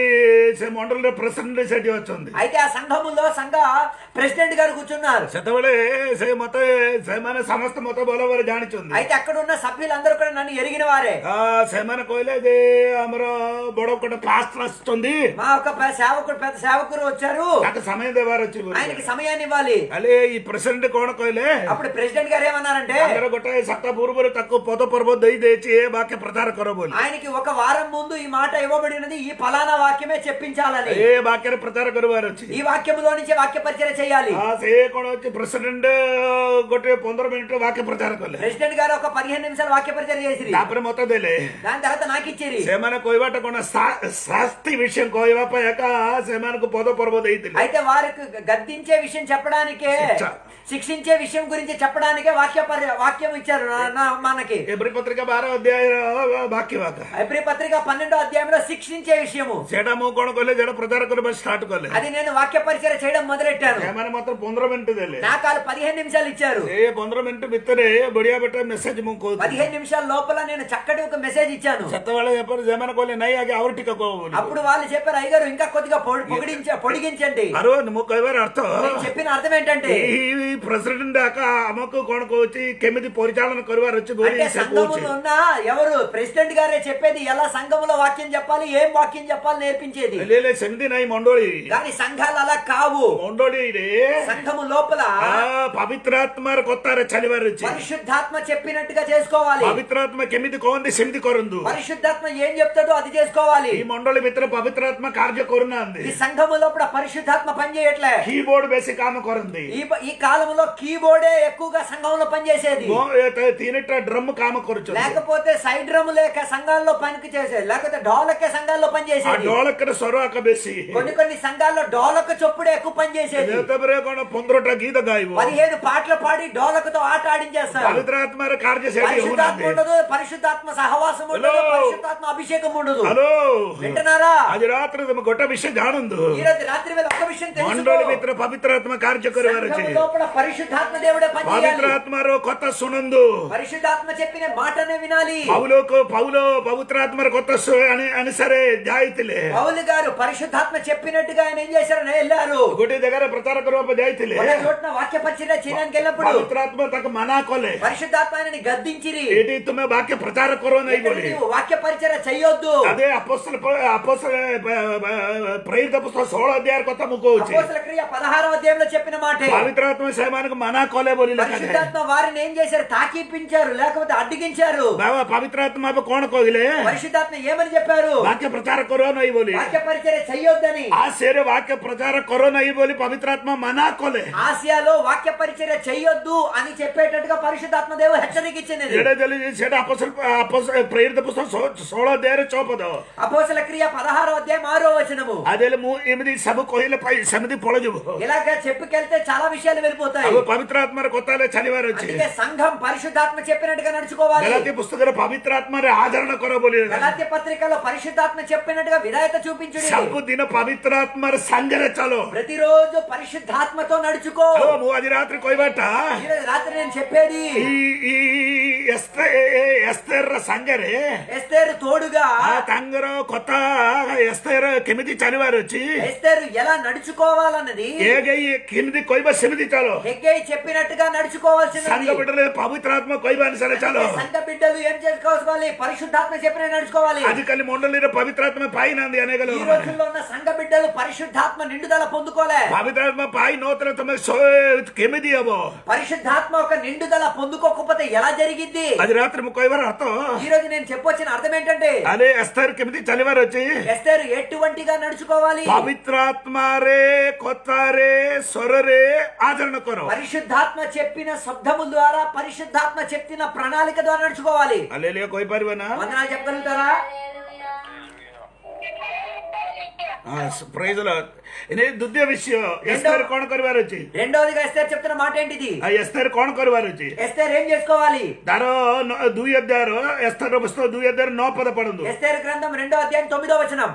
సే మండలిలో ప్రెసిడెంట్ సేటి వచ్చింది అయితే ఆ సంఘములో సంఘ ప్రెసిడెంట్ గారు కూర్చున్నారు ସେତେବେଳେ ସେ ମତେ ସେମାନେ ସମସ୍ତେ ମତେ ଭଲ ଭାବରେ ଜାଣିଛନ୍ତି అయితే అక్కడ ఉన్న సభ్యులందరూ కూడా నన్ను ఎరిగిన వారే ଆ, ସେମାନେ କହିଲେ ଯେ ଆମର ବଡ ଗୋଟେ ପାଷ୍ଟ ଆସୁଛନ୍ତି మా ఒక పె- సేవకుడు పెద్ద సేవకుడు వచ్చారు ତାକୁ ସମୟ ଦେବାର ଅଛି ବୋଲି ఆయనకి సమయాన్ని ఇవ్వాలి ହେଲେ ଏଇ ପ୍ରେସିଡେଣ୍ଟ କଣ କହିଲେ అప్పుడు ప్రెసిడెంట్ గారు ఏమన్నారంటే ଆମର ଗୋଟେ ସପ୍ତାହ ପୂର୍ବରୁ ତାକୁ ପଦ ପର୍ବ ଦେଇ ଦେଇଛି ଏ ବାକ୍ୟ ପ୍ରଚାର କର ବୋଲି ఆయనకి ఒక వారం ముందు ఈ మాట ఇవ్వబడినది ఈ ఫలానా వాక్యమే చెప్పించాలని ଏ ବାକ୍ୟରେ ପ୍ରଚାର କରିବାର ଅଛି ఈ వాక్యములో నుంచి వాక్య పరిచయం చేయాలి ଆ, ସେ କଣ ଅଛି ପ୍ରେସିଡେଣ୍ଟ ଗୋଟେ ପନ୍ଦର ମିନିଟ ବାକ୍ୟ ପ୍ରଚାର କଲେ ప్రెసిడెంట్ గారు ఒక పదిహేను నిమిషాలు వాక్య పరిచయం చేసిరి ତାପରେ ମତେ ଦେଲେ దాని తర్వాత నాకు ఇచ్చిరి ସେମାନେ କହିବାଟା କଣ ଶା- ଶାସ୍ତି ବିଷୟ କହିବା ପାଇଁ ଏକା ସେମାନଙ୍କୁ ପଦ ପର୍ବ ଦେଇଥିଲେ అయితే వారికి గద్దించే విషయం చెప్పడానికే శిక్ష. శిక్షించే విషయం గురించి చెప్పడానికే వాక్య పరి- వాక్యం ఇచ్చారు నా- నా- మనకి ఎబ్రి పత్రిక బార అధ్యాయ ବାକ୍ୟ ବାକା ఎబ్రి పత్రిక పన్నెండో అధ్యాయంలో శిక్షించే విషయము ସେଇଟା ମୁଁ କଣ କଲେ ଯେଟା ପ୍ରଚାର କରିବା ଷ୍ଟାର୍ଟ କଲେ అది నేను వాక్య పరిచయం చేయడం మొదలెట్టాను ସେମାନେ ମାତ୍ର ପନ୍ଦର ମିନିଟ ଦେଲେ నాకు వాళ్ళు పదిహేను నిమిషాలు ఇచ్చారు ଏ ପନ୍ଦର ମିନିଟ ଭିତରେ ବଢିଆ ବେଟା ମେସେଜ ମୁଁ କହୁଥିଲି పదిహేను నిమిషాల లోపల నేను చక్కటి ఒక మెసేజ్ ఇచ్చాను ସେତେବେଳେ ଏପରି ସେମାନେ କହିଲେ ନାଇଁ ଆଜ୍ଞା ଆହୁରି ଟିକେ କହ ବୋଲି అప్పుడు వాళ్ళు చెప్పారు అయ్యగారు ఇంకా కొద్దిగా పొడి- పొగిడించ పొడిగించండి ଆରୁ ମୁଁ କହିବାର ଅର୍ଥ నేను చెప్పిన అర్థం ఏంటంటే ଏଇ ପ୍ରେସିଡେଣ୍ଟ ଆକା ଆମକୁ କଣ କହୁଛି କେମିତି ପରିଚାଳନା କରିବାର ଅଛି ବୋଲି అంటే ସେ କହୁଛି సంఘములో ఉన్న ఎవరు ప్రెసిడెంట్ గారే చెప్పేది ఎలా సంఘములో వాక్యం చెప్పాలి ఏం వాక్యం చెప్పాలి నేర్పించేది ହେଲେ ହେଲେ ସେମିତି ନାହିଁ ମଣ୍ଡଳୀ కానీ సంఘాలు అలా కావు ମଣ୍ଡଳୀରେ సంఘము లోపల ఆ పవిత్రాత్మର କଥାରେ ଚାଲିବାର ଅଛି పరిశుద్ధాత్మ చెప్పినట్టుగా చేసుకోవాలి ପବିତ୍ରାତ୍ମା କେମିତି କହନ୍ତି ସେମିତି କରନ୍ତୁ పరిశుద్ధాత్మ ఏం చెప్తాడో అది చేసుకోవాలి ఈ మండలి ଭିତରେ ପବିତ୍ରାତ୍ମା କାର୍ଯ୍ୟ କରୁନାହାନ୍ତି ఈ సంఘము లోపల పరిశుద్ధాత్మ పని చేయట్లే కీబోర్డ్ ବେଶୀ କାମ କରନ୍ତି ఈ ఈ కాలంలో కీబోర్డే ఎక్కువగా సంఘంలో పనిచేసేది ମୋ- ଏ ତ ତିନିଟା ଡ୍ରମ୍ କାମ କରୁଛନ୍ତି లేకపోతే సైడ్ డ్రమ్ లేక సంఘాల్లో పనికి చేసేది లేకపోతే డోలకే సంఘాల్లో ఆ పనిచేసేది ଡୋଳକରେ ସ୍ୱର ଆକା ବେଶୀ కొన్ని కొన్ని సంఘాల్లో డోలక చొప్పుడే ఎక్కువ పనిచేసేది ତାପରେ କଣ ପନ୍ଦରଟା ଗୀତ ଗାଇବ పదిహేను పాటలు పాడి డోలకతో ఆట ఆడించేస్తారు ପବିତ୍ରାତ୍ମାର କାର୍ଯ୍ୟ ସେଠି పరిశుద్ధాత్మ ହଉନାହାନ୍ତି ఉండదు పరిశుద్ధాత్మ సహవాసం ఉండదు Hello. పరిశుద్ధాత్మ అభిషేకం ఉండదు ହ୍ୟାଲୋ వింటున్నారా ଆଜି ରାତିରେ ତମେ ଗୋଟେ ବିଷୟ ଜାଣନ୍ତୁ ఈ రోజు రాత్రి వేళ ఒక విషయం తెలుసుకో ମଣ୍ଡଳୀ ଭିତରେ ପବିତ୍ରାତ୍ମା କାର୍ଯ୍ୟ କରିବାର ଅଛି సంఘము లోపల పరిశుద్ధాత్మ దేవుడే పని చేయాలి ପବିତ୍ରାତ୍ମାର କଥା ଶୁଣନ୍ତୁ పరిశుద్ధాత్మ చెప్పిన మాటనే వినాలి ପౌଲୋକ పౌలో పవిత్రాత్మର କଥା ଶୁ- అను- అనుସାରେ ଯାଇଥିଲେ పౌలు గారు పరిశుద్ధాత్మ చెప్పినట్టుగా ఆయన ఏం చేశారు వెళ్ళారు ଗୋଟେ ଜାଗାରେ ପ୍ରଚାର କରିବା ପାଇଁ ଯାଇଥିଲେ ఒక చోట్న వాక్య పరిచయ చేయడానికి వెళ్ళినప్పుడు ପବିତ୍ରାତ୍ମା ତାକୁ ମନା କଲେ పరిశుద్ధాత్మ ఆయనని గద్దించిరి ଏଠି ତୁମେ ବାକ୍ୟ ପ୍ରଚାର କର ନାହିଁ ఇక్కడ ବୋଲି నీవు వాక్య పరిచయ చెయ్యొద్దు అదే అపోస్తల అపోస్తల ప్రేరిత పుస్తక ଷୋହଳ ଅଧ୍ୟାୟର କଥା ମୁଁ କହୁଛି అపోస్తల క్రియ పదహారవ అధ్యాయంలో చెప్పిన మాటే పవిత్రాత్మ ସେମାନଙ୍କୁ ମନା କଲେ ବୋଲି ଲେଖାଯାଏ పరిశుద్ధాత్మ వారిని ఏం చేశారు తాకిపించారు లేకపోతే అడ్డగించారు ବାବା ପବିତ୍ରାତ୍ମା ଏବେ କଣ କହିଲେ పరిశుద్ధాత్మ ఏమని చెప్పారు ବାକ୍ୟ ప్రଚାର କର ନାହିଁ ବୋଲି వాక్య పరిచయ చెయ్యొద్దని ఆశୟରେ ବାକ୍ୟ ପ୍ରଚାର କର ନାହିଁ ବୋଲି ପବିତ୍ରାତ୍ମା ମନା କଲେ ఆసియాలో వాక్య పరిచయ చెయ్యొద్దు అని చెప్పేటట్టుగా పరిశుద్ధాత్మ దేవుడు హెచ్చరిక ఇచ్చింది ସେଟା ଦେଲି ସେଟା అపోస్తల అపోస్తల ప్రేరిత పుస్తక ଷୋହଳ ଅଧ୍ୟାୟରେ ଚौପଦ అపోసల క్రియ పదహారో అధ్యాయం ఆరో వచనము అదేଲେ ମୁଁ ଏମିତି ସବୁ କହିଲେ ପାଇ- ସେମିତି ପଳଯିବ ఇలాగ చెప్పుకెళ్తే చాలా విషయాలు వెళ్ళిపోతాయి ଆଉ ପବିତ୍ରାତ୍ମାର କଥା ହେଲେ ଚାଲିବାର ଅଛି అందుకే సంఘం పరిశుద్ధాత్మ చెప్పినట్టుగా నడుచుకోవాలి ଗଲାତି పుస్తକରେ ପବିତ୍ରାତ୍ମାରେ ଆଦରଣ କର ବୋଲି గలాత్య పత్రికలో పరిశుద్ధాత్మ చెప్పినట్టుగా విధాయత చూపించుడి ସବୁଦିନ ପବିତ୍ରାତ୍ମାର ସାଙ୍ଗରେ ଚାଲ ప్రతిరోజు పరిశుద్ధాత్మతో నడుచుకో ଆଉ ମୁଁ ଆଜି ରାତିରେ କହିବାଟା ఈరోజు రాత్రి నేను చెప్పేది ఈ ఈ ఎస్తే- ଏ- ଏ- ଏସ୍ତେର ସାଙ୍ଗରେ ఎస్తేరు తోడుగా ఆ ତାଙ୍କର କଥା ଏସ୍ତେର କେମିତି ଚାଲିବାର ଅଛି ఎస్తేరు ఎలా నడుచుకోవాలన్నది ఏగై କେମିତି କହିବା ସେମିତି ଚାଲ హెగ్గై చెప్పినట్టుగా నడుచుకోవాల్సింది ସାଙ୍ଗ ବିଟରେ ପବିତ୍ରାତ୍ମା କହିବା ଅନୁସାରେ ଚାଲ సంఘ బిడ్డలు ఏం చేసుకోవాలి పరిశుద్ధాత్మ చెప్పిన నడుచుకోవాలి ଆଜିକାଲି ମଣ୍ଡଳୀରେ ପବିତ୍ରାତ୍ମା ପାଇନାହାନ୍ତି ଅନେକ ఈ ଲୋକମାନେ రోజుల్లో ఉన్న సంఘ బిడ్డలు పరిశుద్ధాత్మ నిండుదల పొందుకోలే ପବିତ୍ରାତ୍ମା ପାଇ ନଥିଲେ ତମେ ଶହେ- କେମିତି ହବ పరిశుద్ధాత్మ ఒక నిండుదల పొందుకోకపోతే ఎలా జరిగిద్ది ଆଜି ରାତିରେ ମୁଁ କହିବାର ଅର୍ଥ ఈ రోజు నేను చెప్పొచ్చిన అర్థం ఏంటంటే ଆରେ ଏବେ ଏସ୍ତର କେମିତି ଚାଲିବାର ଅଛି ఎస్తేరు ఎటువంటిగా నడుచుకోవాలి ପବିତ୍ରାତ୍ମାରେ କଥାରେ ସ୍ୱରରେ ଆଚରଣ କର పరిశుద్ధాత్మ చెప్పిన శబ్దము ద్వారా పరిశుద్ధాత్మ చెప్పిన ప్రణాళిక ద్వారా నడుచుకోవాలి ହାଲେଲୁୟା କହିପାରିବ ନା వందనాలు చెప్పగలుగుతారా ପ୍రైଜ ଏନେ ଦ୍ୱିତୀୟ ବିଷୟ ଏସ୍ତର କଣ କରିବାର ଅଛି రెండవదిగా ఎస్తేర్ చెప్తున్న మాట ఏంటిది ଆଉ ଏସ୍ତର କଣ କରିବାର ଅଛି ఎస్తేర్ ఏం చేసుకోవాలి ତାର ନ- ଦୁଇ ଅଧ୍ୟାୟର ଏସ୍ତର ପୁସ୍ତକ ଦୁଇ ଅଧ୍ୟାୟର ନଅ ପଦ ପଢନ୍ତୁ ఎస్తేర్ గ్రంథం రెండో అధ్యాయం తొమ్మిదో వచనం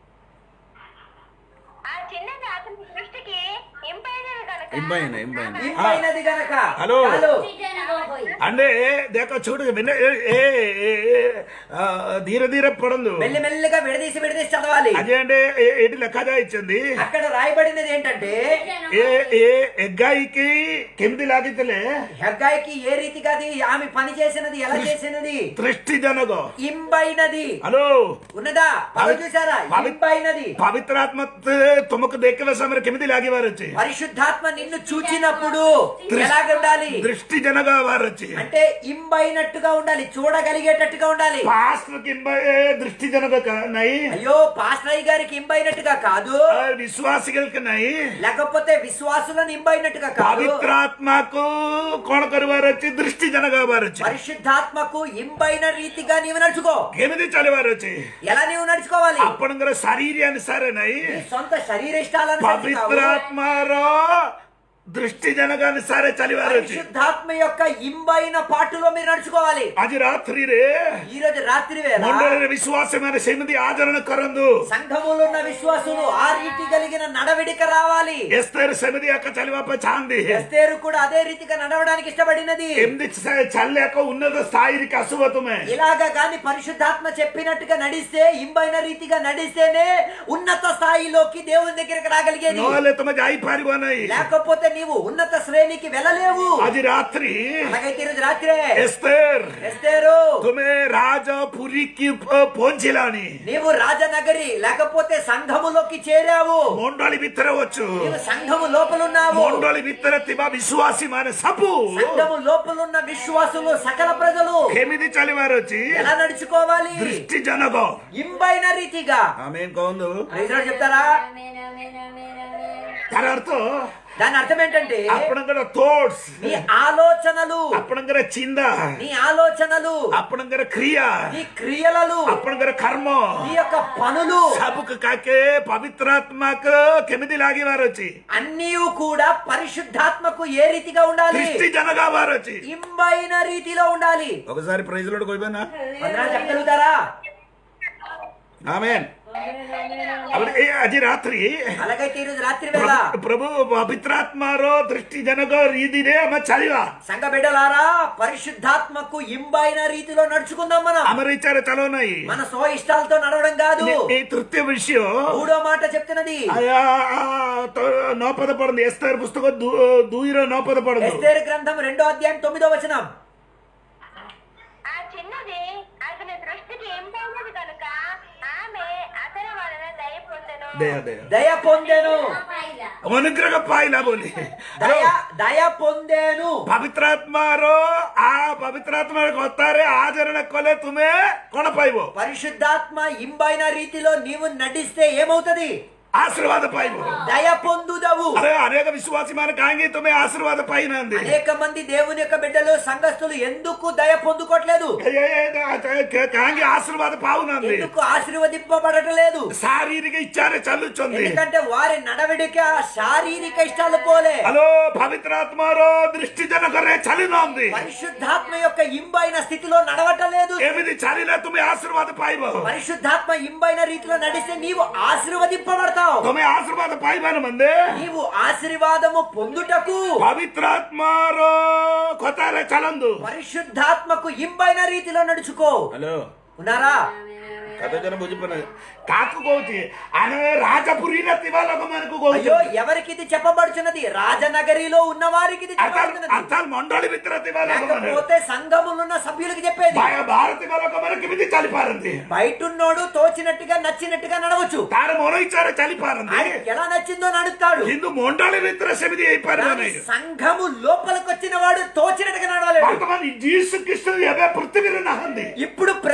ఆ చిన్నది అతని దృష్టికి ఇంపైనది కనుక ఇంపైన, ఇంపైన. ఆమె ఇంపైనది గనక హలో. చాలు. అంటే దేక చూడు విన- ఏ ఏ- ఏ- ఆ, ధీర ధీర పడందు మెల్లి మెల్లిగా విడదీసి విడదీసి చదవాలి అదే అంటే ఏ- ఏంటి లెక్కగా ఇచ్చింది అక్కడ రాయబడినది ఏంటంటే ఏ ఏ ఎగ్గాయికి కెమిది లాగితలే హెగ్గాయికి ఏ రీతిగా అది ఆమె పని చేసినది ఎలా చేసినది దృష్టి జనగ ఇంబైనది హలో ఉన్నదా పదం పవి- చూసారా పవి- ఇంబైనది పవిత్రాత్మ తుమకు దేఖవ సమర కెమిది లాగి వారొచ్చి పరిశుద్ధాత్మ నిన్ను చూచినప్పుడు ఎలాగ ఉండాలి దృష్టి జనగా వారొచ్చి అంటే ఇంబైనట్టుగా ఉండాలి చూడగలిగేటట్టుగా ఉండాలి పాస్టర్ కింద దృష్టి జనగ నై అయ్యో పాస్టర్ గారికి ఇంబైనట్టుగా కాదు విశ్వాసిగలకి నై లేకపోతే విశ్వాసులను ఇంబైనట్టుగా కాదు పవిత్రాత్మకు కోణ కరువారొచ్చి దృష్టి జనగా వారొచ్చి పరిశుద్ధాత్మకు ఇంబైన రీతిగా నీవు నడుచుకో కెమిది చలివారొచ్చి ఎలా నీవు నడుచుకోవాలి అప్పటికర శరీర అనుసారే నై నీ సొంత శరీర ఇష్టాలను నడుచుకోవు. పవిత్రాత్మారో దృష్టి జనగా అనుసారే చలివారొచ్చి పరిశుద్ధాత్మ యొక్క ఇంబైన పాటులో మీరు నడుచుకోవాలి అజి రాత్రి రే ఈ రోజు రాత్రి వేళ మండల విశ్వాసమైన సెమిది ఆదరణ కరందు సంఘములో ఉన్న విశ్వాసులు ఆ రీతి కలిగిన నడవడిక రావాలి ఎస్తేరు సెమిది అక్క చలివాప చాంది ఎస్తేరు కూడా అదే రీతిగా నడవడానికి ఇష్టపడినది ఎనిమిది చల్లేక ఉన్నత స్థాయికి అసువతమే ఇలాగా గాని పరిశుద్ధాత్మ చెప్పినట్టుగా నడిస్తే ఇంబైన రీతిగా నడిస్తేనే ఉన్నత స్థాయిలోకి దేవుని దగ్గరికి రాగలిగేది నోలే తమ జాయి పారిపోనాయి లేకపోతే నీవు ఉన్నత శ్రేణికి వెళ్ళలేవు అది రాత్రి అలాగైతే ఈరోజు రాత్రే ఎస్తేర్ ఎస్తేరు తుమే రాజపురికి ప- పోంచిలాని నీవు రాజనగరి లేకపోతే సంఘములోకి చేరావు మొండలి విత్తరవచ్చు నీవు సంఘము లోపలున్నావు మొండలి విత్తర తిమ విశ్వాసి మన సపు సంఘము లోపలున్న విశ్వాసులు సకల ప్రజలు ఎనిమిది చలివారొచ్చి ఎలా నడుచుకోవాలి దృష్టి జనగో ఇంబైన రీతిగా ఆమె కౌందు ప్రైజ్లార్డ్ చెప్తారా దాని అర్థం దాని అర్థం ఏంటంటే అప్పుడంగర థాట్స్ నీ ఆలోచనలు అప్పుడంగర చింద నీ ఆలోచనలు అప్పుడంగర క్రియ నీ క్రియలలు అప్పుడంగర కర్మ నీ యొక్క పనులు సబుకు కాకే పవిత్రాత్మక కెమిది లాగి వారొచ్చి అన్నీ కూడా పరిశుద్ధాత్మకు ఏ రీతిగా ఉండాలి దృష్టి జనగా వారొచ్చి ఇంబైన రీతిలో ఉండాలి ఒకసారి ప్రైజ్ లోడ్ కోయిపోయినా వందనాలు చెప్పగలుగుతారా ఆమె అది రాత్రి అలాగైతే ఈరోజు రాత్రి వేళ ప్రభు- ప్రభు పవిత్రాత్మారో దృష్టి జనగో రీతినే అమ్మ చలివా సంఘ బిడ్డలారా పరిశుద్ధాత్మకు ఇంబైన రీతిలో నడుచుకుందాం మనం అమరిచారు చలోనాయి మన స్వ ఇష్టాలతో నడవడం కాదు ఈ తృతీయ విషయం మూడో మాట చెప్తున్నది అయ్యా, ఆ, తో- నోపద పడింది ఎస్తారు పుస్తకం దూ- దూయిలో నోపద పడింది ఎస్తేరు గ్రంథం రెండో అధ్యాయం తొమ్మిదో వచనం ఆ చిన్నది అతని దృష్టికి ఇంపైనది కనుక ఆమె అతని వలన దయ పొందెను దయ దయ దయ పొందెను అనుగ్రహ పాయిలా బోలి దయ దయ పొందేను పవిత్రాత్మారో ఆ పవిత్రాత్మ కొత్తారే ఆచరణ కొలే తుమే కొనపాయివో పరిశుద్ధాత్మ ఇంబైన రీతిలో నీవు నడిస్తే ఏమవుతది ఆశీర్వాద పాయివో దయ పొందుదవు అరే అనేక విశ్వాసి మన కాంగి తుమే ఆశీర్వాద పైన అంది అనేక మంది దేవుని యొక్క బిడ్డలు సంఘస్థులు ఎందుకు దయ పొందుకోవట్లేదు ఏ, ఏ, ఏ, కాంగి ఆశీర్వాద పావునంది ఎందుకు ఆశీర్వదింపబడటం లేదు శారీరక ఇచ్చారే చల్లుచుంది ఎందుకంటే వారి నడవడిక శారీరక ఇష్టాలు పోలే హలో పవిత్రాత్మారో దృష్టి జనకరే చలినోంది పరిశుద్ధాత్మ యొక్క ఇంబైన స్థితిలో నడవటం లేదు ఏమిది చలిన తుమే ఆశీర్వాద పాయివో పరిశుద్ధాత్మ ఇంబైన రీతిలో నడిస్తే నీవు ఆశీర్వదింపబడతావు తుమే ఆశీర్వాద పాయిబాన మంది నీవు ఆశీర్వాదము పొందుటకు పవిత్రాత్మారో కొత్తారే చలందు పరిశుద్ధాత్మకు ఇంబైన రీతిలో నడుచుకో హలో ఉన్నారా కథ జన బుజ్జిపోయినది కాకు కోచి ఆయన రాజపురిన తివాలకు మనకు అయ్యో ఎవరికి ఇది చెప్పబడుచున్నది రాజనగరిలో ఉన్న వారికి ఇది చెప్పబడుతున్నది అర్థాలు మండలి మిత్ర తివాలకు లేకపోతే సంఘములున్న సభ్యులకు చెప్పేది భారతి వాళ్ళకు మనకి మిది చలిపారంది బయటున్నోడు తోచినట్టుగా నచ్చినట్టుగా నడవచ్చు తార మొన ఇచ్చారు చలిపారంది ఆయనకి ఎలా నచ్చిందో నడుస్తాడు హిందూ మొండలి మిత్ర సమితి అయిపోయారు కానీ సంఘము లోపలికి వచ్చిన వాడు తోచినట్టుగా నడవలేడు వర్తమాన జీసు కృష్ణ ఎవే పృథ్వీ నహంది ఇప్పుడు ప్రస్తుతం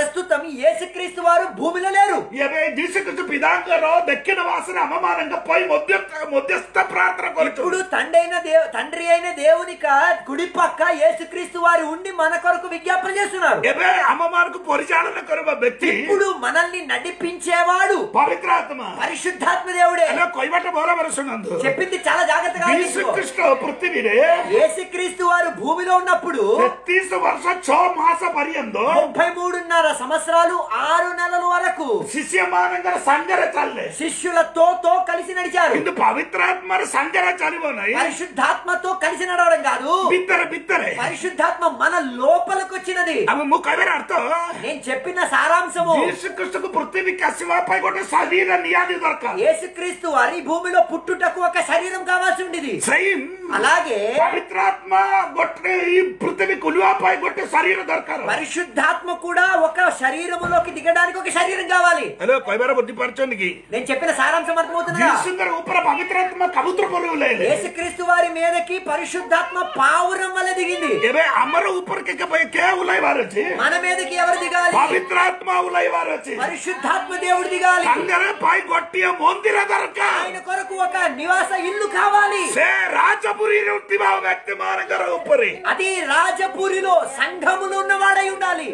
కానీ యేసుక్రీస్తు వారు భూమిలో లేరు ଏବେ ଯୀଶୁଖ୍ରୀଷ୍ଟ ପିତାଙ୍କର ଦକ୍ଷିଣ ଭାଷାରେ ଆମମାନଙ୍କ ପାଇଁ ମଧ୍ୟସ୍ଥ ମଧ୍ୟସ୍ଥ ପ୍ରାର୍ଥନା କରୁଛୁ ఇప్పుడు తండ్రి అయిన దేవ తండ్రి అయిన దేవుని కా- కుడి పక్క యేసుక్రీస్తు వారు ఉండి మన కొరకు విజ్ఞాపన చేస్తున్నారు ଏବେ ଆମମାନଙ୍କୁ ପରିଚାଳନା କରିବା ବ୍ୟକ୍ତି ఇప్పుడు మనల్ని నడిపించేవాడు ପବିତ୍ର ଆତ୍ମା పరిశుద్ధాత్మ దేవుడే ହେଲେ କହିବାଟା ବରାବର ଶୁଣନ୍ତୁ చెప్పింది చాలా జాగ్రత్తగా ఆలోచించుకో. ଯୀଶୁଖ୍ରୀଷ୍ଟ ପୃଥିବୀରେ యేసుక్రీస్తు వారు భూమిలో ఉన్నప్పుడు ତେତିଶ ବର୍ଷ ଛଅ ମାସ ପର୍ଯ୍ୟନ୍ତ ముప్పై మూడున్నర సంవత్సరాలు ఆరు నెలల వరకు ଶିଷ୍ୟ ମାନଙ୍କର ସାଙ୍ଗରେ ଚାଲିଲେ శిష్యులతో తో కలిసి నడిచారు କିନ୍ତୁ ପବିତ୍ର ଆତ୍ମାର ସାଙ୍ଗରେ ଚାଲିବ ନାହିଁ పరిశుద్ధాత్మతో కలిసి నడవడం కాదు ଭିତରେ ଭିତରେ పరిశుద్ధాత్మ మన లోపలికి వచ్చినది ଆମେ ମୁଁ କହିବାର ଅର୍ଥ నేను చెప్పిన సారాంశము ଯୀଶୁଖ୍ରୀଷ୍ଟକୁ ପୃଥିବୀକି ଆସିବା ପାଇଁ ଗୋଟେ ଶରୀର ନିହାତି ଦରକାର యేసుక్రీస్తు వారి భూమిలో పుట్టుటకు ఒక శరీరం కావాల్సి ఉండేది ସେଇ అలాగే ପବିତ୍ର ଆତ୍ମା ଗୋଟେ ଏଇ ପୃଥିବୀ ଖୋଲିବା ପାଇଁ ଗୋଟେ ଶରୀର ଦରକାର పరిశుద్ధాత్మ కూడా ఒక శరీరములోకి దిగడానికి ఒక శరీరం కావాలి ହେଲେ କହିବାର ବୁଝିପାରୁଛନ୍ତି କି నేను చెప్పిన సారాంశం అర్థమవుతుందా ଯୀଶୁଙ୍କର ଉପରେ ପବିତ୍ର ଆତ୍ମା କବୁତ୍ର ପରି ଓହ୍ଲେଇଲେ యేసుక్రీస్తు వారి మీదకి పరిశుద్ధాత్మ పావురం వల్ల దిగింది ଏବେ ଆମର ଉପରେ କେ କେ ଓହ୍ଲାଇବାର ଅଛି మన మీదకి ఎవరు దిగాలి ପବିତ୍ର ଆତ୍ମା ଓହ୍ଲାଇବାର ଅଛି పరిశుద్ధాత్మ దేవుడు దిగాలి ତାଙ୍କର ପାଇଁ ଗୋଟିଏ ମନ୍ଦିର ଦରକାର ఆయన కొరకు ఒక నివాస ఇల్లు కావాలి ସେ ରାଜପୁରୀରେ ଥିବା ବ୍ୟକ୍ତି ମାନଙ୍କର ଉପରେ అది రాజపూరిలో సంఘములో ఉన్నవాడై ఉండాలి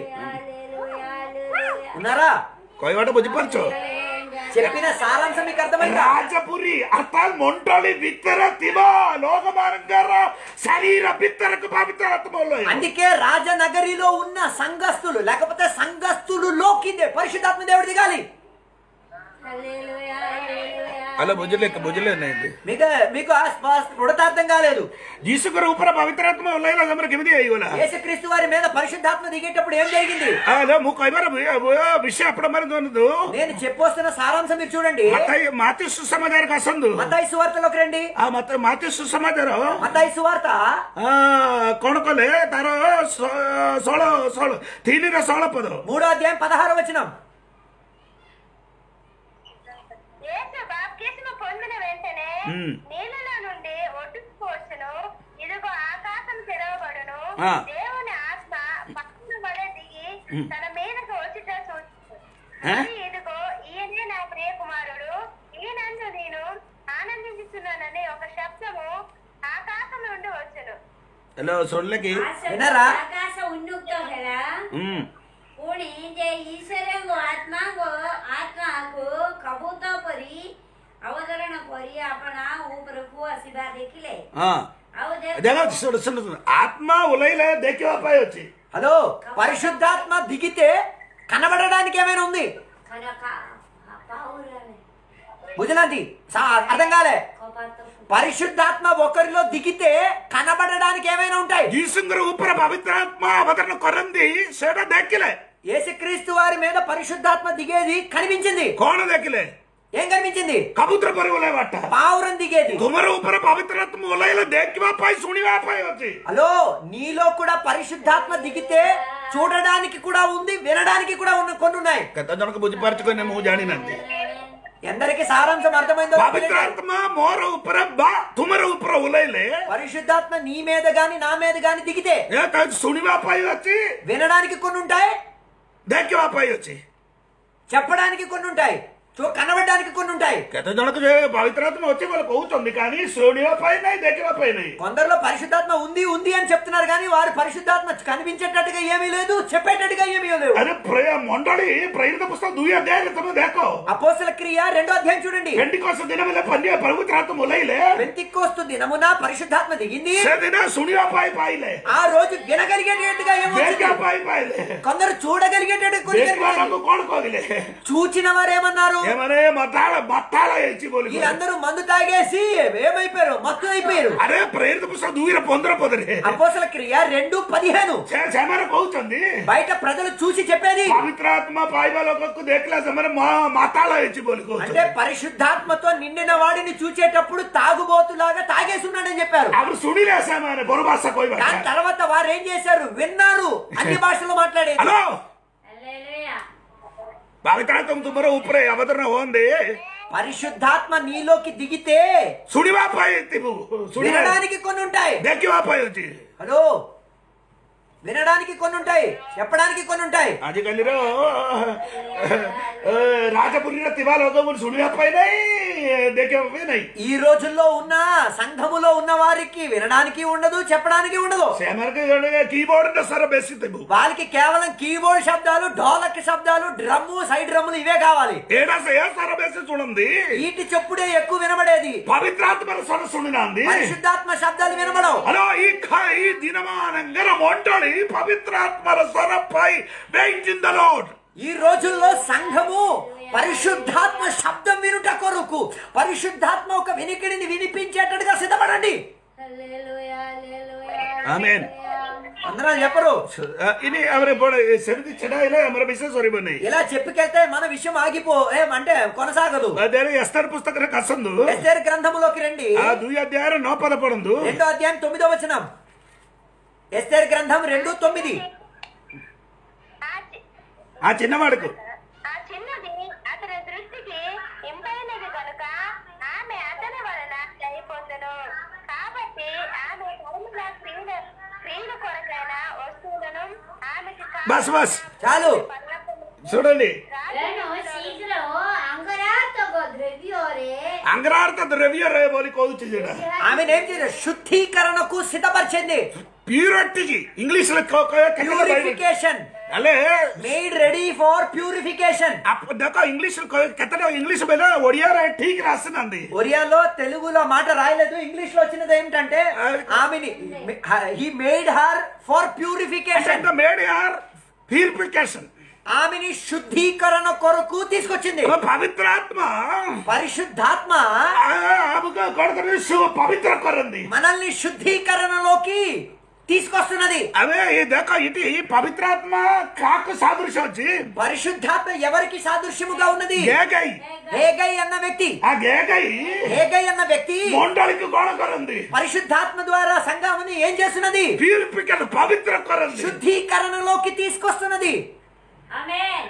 ఉన్నారా କହିବାଟା ବୁଝିପାରୁଛ చెప్పిన సారాంశం మీకు అర్థమైందా ରାଜପୁରୀ ଅର୍ଥାତ୍ ମଣ୍ଡଳୀ ଭିତରେ ଥିବା ଲୋକମାନଙ୍କର ଶରୀର ଭିତରକୁ ପବିତ୍ର ଆତ୍ମା ଓହ୍ଲାଇବ అందుకే రాజనగరిలో ఉన్న సంఘస్థులు లేకపోతే సంఘస్థులు లోకిందే పరిశుద్ధాత్మ దేవుడు దిగాలి అలా బుଝିଲେ ବୁଝିଲେ ନାହିଁ మీకు మీకు ఆ స్ప- స్ఫుటతార్థం కాలేదు ଯୀଶୁଙ୍କର ଉପରେ ପବିତ୍ର ଆତ୍ମା ଓହ୍ଲାଇଲା ସମୟରେ କେମିତି ହେଇଗଲା యేసుక్రీస్తు వారి మీద పరిశుద్ధాత్మ దిగేటప్పుడు ఏం జరిగింది అదే ମୁଁ କହିବାର ବି- ବିଷୟ ଆପଣ ମାନେ ଧରନ୍ତୁ నేను చెప్పొస్తున్న సారాంశం మీరు చూడండి ମତାଇ- ମାତି ସୁସମାଚାରକୁ ଆସନ୍ତୁ మతాయి సువార్తలోకి రండి ଆଉ ମତେ ମାତି ସୁସମାଚାର మతాయి సువార్త ଆ, କଣ କଲେ ତାର ଷ- ଷୋଳ ଷୋଳ ତିନିରେ ଷୋଳ ପଦ మూడో అధ్యాయం పదహారు వచనం యేసు బాప్తిస్మ పొందిన వెంటనే మ్మ్. నీళ్ళలో నుండి ఒడ్డుకు పోర్చును ఇదిగో ఆకాశం తెరవబడును ఆ. దేవుని ఆత్మ పక్కన వలె దిగి తన మీదకు వచ్చుట చూచు ఆ? మరి ఇదిగో ఈయనే నా ప్రియ కుమారుడు ఈయనందు నేను ఆనందించుతున్నానని ఒక శబ్దము ఆకాశం నుండి వచ్చును ହ୍ୟାଲୋ ଶୁଣିଲେ କି వినరా? ଆକାଶ ଉନ୍ନୁକ୍ତ ହେଲା ହୁଁ ପୁଣି ଯେ ଈଶ୍ୱରଙ୍କ ଆତ୍ମାଙ୍କ ଆତ୍ମାକୁ କବୁତ ପରି ଅବତରଣ କରି ଆପଣା ଉପରକୁ ଆସିବା ଦେଖିଲେ ହଁ ଆଉ ଦେଖ ଦେଖ ଶୁଣ ଶୁଣ ଶୁଣ ଆତ୍ମା ଓହ୍ଲେଇଲେ ଦେଖିବା ପାଇଁ ଅଛି హలో పరిశుద్ధాత్మ దిగితే కనబడడానికి ఏమైనా ఉంది కనక పావురాలే భుజనంది అర్థం కాలే కపాత పరిశుద్ధాత్మ ఒకరిలో దిగితే కనబడడానికి ఏమైనా ఉంటాయి ଯୀଶୁଙ୍କର ଉପରେ ପବିତ୍ର ଆତ୍ମା ଅବତରଣ କରନ୍ତି ସେଇଟା ଦେଖିଲେ యేసుక్రీస్తు వారి మీద పరిశుద్ధాత్మ దిగేది కనిపించింది କଣ ଦେଖିଲେ ఏం కనిపించింది କବୁତ୍ର ପରି ଓହ୍ଲେଇବାଟା పావురం దిగేది ତୁମର ଉପରେ ପବିତ୍ର ଆତ୍ମା ଓହ୍ଲେଇଲେ ଦେଖିବା ପାଇଁ ଶୁଣିବା ପାଇଁ ଅଛି హలో నీలో కూడా పరిశుద్ధాత్మ దిగితే చూడడానికి కూడా ఉంది వినడానికి కూడా ఉన్న కొన్ని ఉన్నాయి କେତେ ଜଣକୁ ବୁଝିପାରୁଛୁ କହିଲେ ମୁଁ ଜାଣିନାହାନ୍ତି ఎందరికి సారాంశం అర్థమైందో ପବିତ୍ର ଆତ୍ମା ମୋର ଉପରେ ବା ତୁମର ଉପରେ ଓହ୍ଲେଇଲେ పరిశుద్ధాత్మ నీ మీద గాని నా మీద గాని దిగితే ଏ ତାକୁ ଶୁଣିବା ପାଇଁ ଅଛି వినడానికి కొన్ని ఉంటాయి ଦେଖିବା ପାଇଁ ଅଛି చెప్పడానికి కొన్ని ఉంటాయి చూ కనబడడానికి కొన్ని ఉంటాయి କେତେ ଜଣକୁ ଯେ ପବିତ୍ର ଆତ୍ମା ଅଛି ବୋଲି କହୁଛନ୍ତି కానీ ଶୁଣିବା ପାଇଁ ନାହିଁ ଦେଖିବା ପାଇଁ ନାହିଁ కొందరిలో పరిశుద్ధాత్మ ఉంది ఉంది అని చెప్తున్నారు కానీ వారు పరిశుద్ధాత్మ కనిపించేటట్టుగా ఏమీ లేదు చెప్పేటట్టుగా ఏమీ లేవు అరే ప్రేయ మండలి ప్రేరిత పుస్తకం ଦୁଇ అధ్యాయులు ତମେ ଦେଖ అపోసల క్రియ రెండో అధ్యాయం చూడండి ପେଣ୍ଟିକୋଷ ଦିନ ବେଲେ ପନ୍ୟ ପବିତ୍ର ଆତ୍ମା ଓହ୍ଲେଇଲେ పెంతికోస్తు దినమున పరిశుద్ధాత్మ దిగింది ସେଦିନ ଶୁଣିବା ପାଇଁ ପାଇଲେ ఆ రోజు వినగలిగేటట్టుగా ఏమొచ్చింది ଦେଖିବା ପାଇଁ ପାଇଲେ కొందరు చూడగలిగేటట్టు కొన్ని ଦେଖିବା జరిగింది. ତାଙ୍କୁ କଣ କହିଲେ చూచిన వారు ఏమన్నారు ଏମାନେ ମତାଳ ମତାଳ ହେଇଛି ବୋଲି କହିଲେ। వీళ్ళందరూ మందు తాగేసి ఏమైపోయారు మత్తు అయిపోయారు ଆରେ ପ୍ରେରିତ ପୁସ୍ତକ ଦୁଇରେ ପନ୍ଦର ପଦରେ అపోసల క్రియ రెండు పదిహేను ସେ- ସେମାନେ କହୁଛନ୍ତି బయట ప్రజలు చూసి చెప్పేది ପବିତ୍ର ଆତ୍ମା ପାଇବା ଲୋକକୁ ଦେଖିଲା ସେମାନେ ମ- ମାତାଳ ହେଇଛି ବୋଲି అంటే କହୁଛନ୍ତି పరిశుద్ధాత్మతో నిండిన వాడిని చూచేటప్పుడు తాగుబోతులాగా తాగేసున్నాడని చెప్పారు ଆଗରୁ ଶୁଣିଲେ ସେମାନେ ବଡ ଭାଷା କହିବା దాని తర్వాత వారు ఏం చేశారు విన్నారు అన్ని భాషలో మాట్లాడేది ହ୍ୟାଲୋ హల్లెలూయా ପବିତ୍ର ଆତ୍ମା ତୁମର ଉପରେ ଅବତରଣ ହୁଅନ୍ତି పరిశుద్ధాత్మ నీలోకి దిగితే ଶୁଣିବା ପାଇଁ ଥିବୁ ଶୁଣିବା వినడానికి కొన్ని ఉంటాయి ଦେଖିବା ପାଇଁ ଅଛି హలో వినడానికి కొన్ని ఉంటాయి చెప్పడానికి కొన్ని ఉంటాయి ଆଜିକାଲିର ଏ, ରାଜପୁରୀର ଥିବା ଲୋକଙ୍କୁ ଶୁଣିବା ପାଇଁ ନାହିଁ ଦେଖିବା ପାଇଁ ନାହିଁ ఈ రోజుల్లో ఉన్న సంఘములో ఉన్న వారికి వినడానికి ఉండదు చెప్పడానికి ఉండదు ସେମାନଙ୍କୁ ଜଣେ କୀବୋର୍ଡ ସ୍ୱର ବେଶୀ ଦେବୁ వాళ్ళకి కేవలం కీబోర్డ్ శబ్దాలు ఢోలక్ శబ్దాలు డ్రమ్ము సైడ్ డ్రమ్ములు ఇవే కావాలి ଏଇଟା ସେ ସ୍ୱର ବେଶୀ ଶୁଣନ୍ତି వీటి చెప్పుడే ఎక్కువ వినబడేది ପବିତ୍ରାତ୍ମାର ସ୍ୱର ଶୁଣିନାହାନ୍ତି పరిశుద్ధాత్మ శబ్దాలు వినబడవు హలో ఈ ఖ- ఈ దినమానంగర మొంటలి పవిత్రాత్మర స్వర పై వెయిట్ ఇన్ ద లోడ్ ఈ రోజుల్లో సంఘము పరిశుద్ధాత్మ శబ్దం వినుట కొరకు పరిశుద్ధాత్మ ఒక వినికిడిని వినిపించేటట్టుగా సిద్ధపడండి హల్లెలూయా హల్లెలూయా ఆమేన్. అందరూ చెప్పరు ఇని అవరే బోడ సెమిది చెడాయిలే అమర విశేష వరిబోని ఇలా చెప్పుకెళ్తే మన విషయం ఆగిపో ఏం అంటే కొనసాగదు అదే ఎస్తర్ పుస్తకర కసందు ఎస్తేర్ గ్రంథములోకి రండి ఆ దుయ్య అధ్యాయం నో పదపడందు రెండో అధ్యాయం తొమ్మిదో వచనం ఎస్తేర్ గ్రంథం రెండు తొమ్మిది ఆ చి- ఆ చిన్నవాడుకు ఆ చిన్నది అతని దృష్టికి ఇంపైనది కనుక ఆమె అతని వలన అయిపోతును కాబట్టి ఆమె కర్మల క్రీడ క్రీడ కొరకైన వస్తువులను ఆమెకి కా- బస్ బస్ చాలు పర్వతము చూడండి రేణు శీఘ్ర అంగరాతగో ద్రవ్యోరే అంగరార్థ ద్రవ్య రే బోలి కోవచ్చు చూడ ఆమె ఏం చేయాలి శుద్ధీకరణకు సిద్ధపరిచింది ప్యూరిటీకి ఇంగ్లీష్ లో ప్యూరిఫికేషన్ అలే made ready for purification up ଦେଖ ఇంగ్లీష్ କେତେଟା ఇంగ్లీష్ మీద ఒడియాରେ ଠିକ రాసినంది ఒరియాలో తెలుగులో మాట రాయలేదు ఇంగ్లీష్ లో వచ్చినది ఏమిటంటే ఆమెని he made her for purification made యార్ ప్యూరిఫికేషన్ ఆమెని శుద్ధీకరణ కొరకు తీసుకొచ్చింది పవిత్రాత్మ పరిశుద్ధాత్మ ఆమెకు కొడుకుని శుభ పవిత్ర కొరంది మనల్ని శుద్ధీకరణలోకి తీసుకొస్తున్నది అవే ఈ దేక ఇటు పవిత్రాత్మ కాకు సాదృశ్యం వచ్చి పరిశుద్ధాత్మ ఎవరికి సాదృశ్యముగా ఉన్నది గేగై హేగై అన్న వ్యక్తి ఆ గేగై హేగై అన్న వ్యక్తి మొండలికి గోడ కొరంది పరిశుద్ధాత్మ ద్వారా సంఘముని ఏం చేస్తున్నది ప్యూరిఫికేషన్ పవిత్ర కొరంది శుద్ధీకరణలోకి తీసుకొస్తున్నది ఆమేన్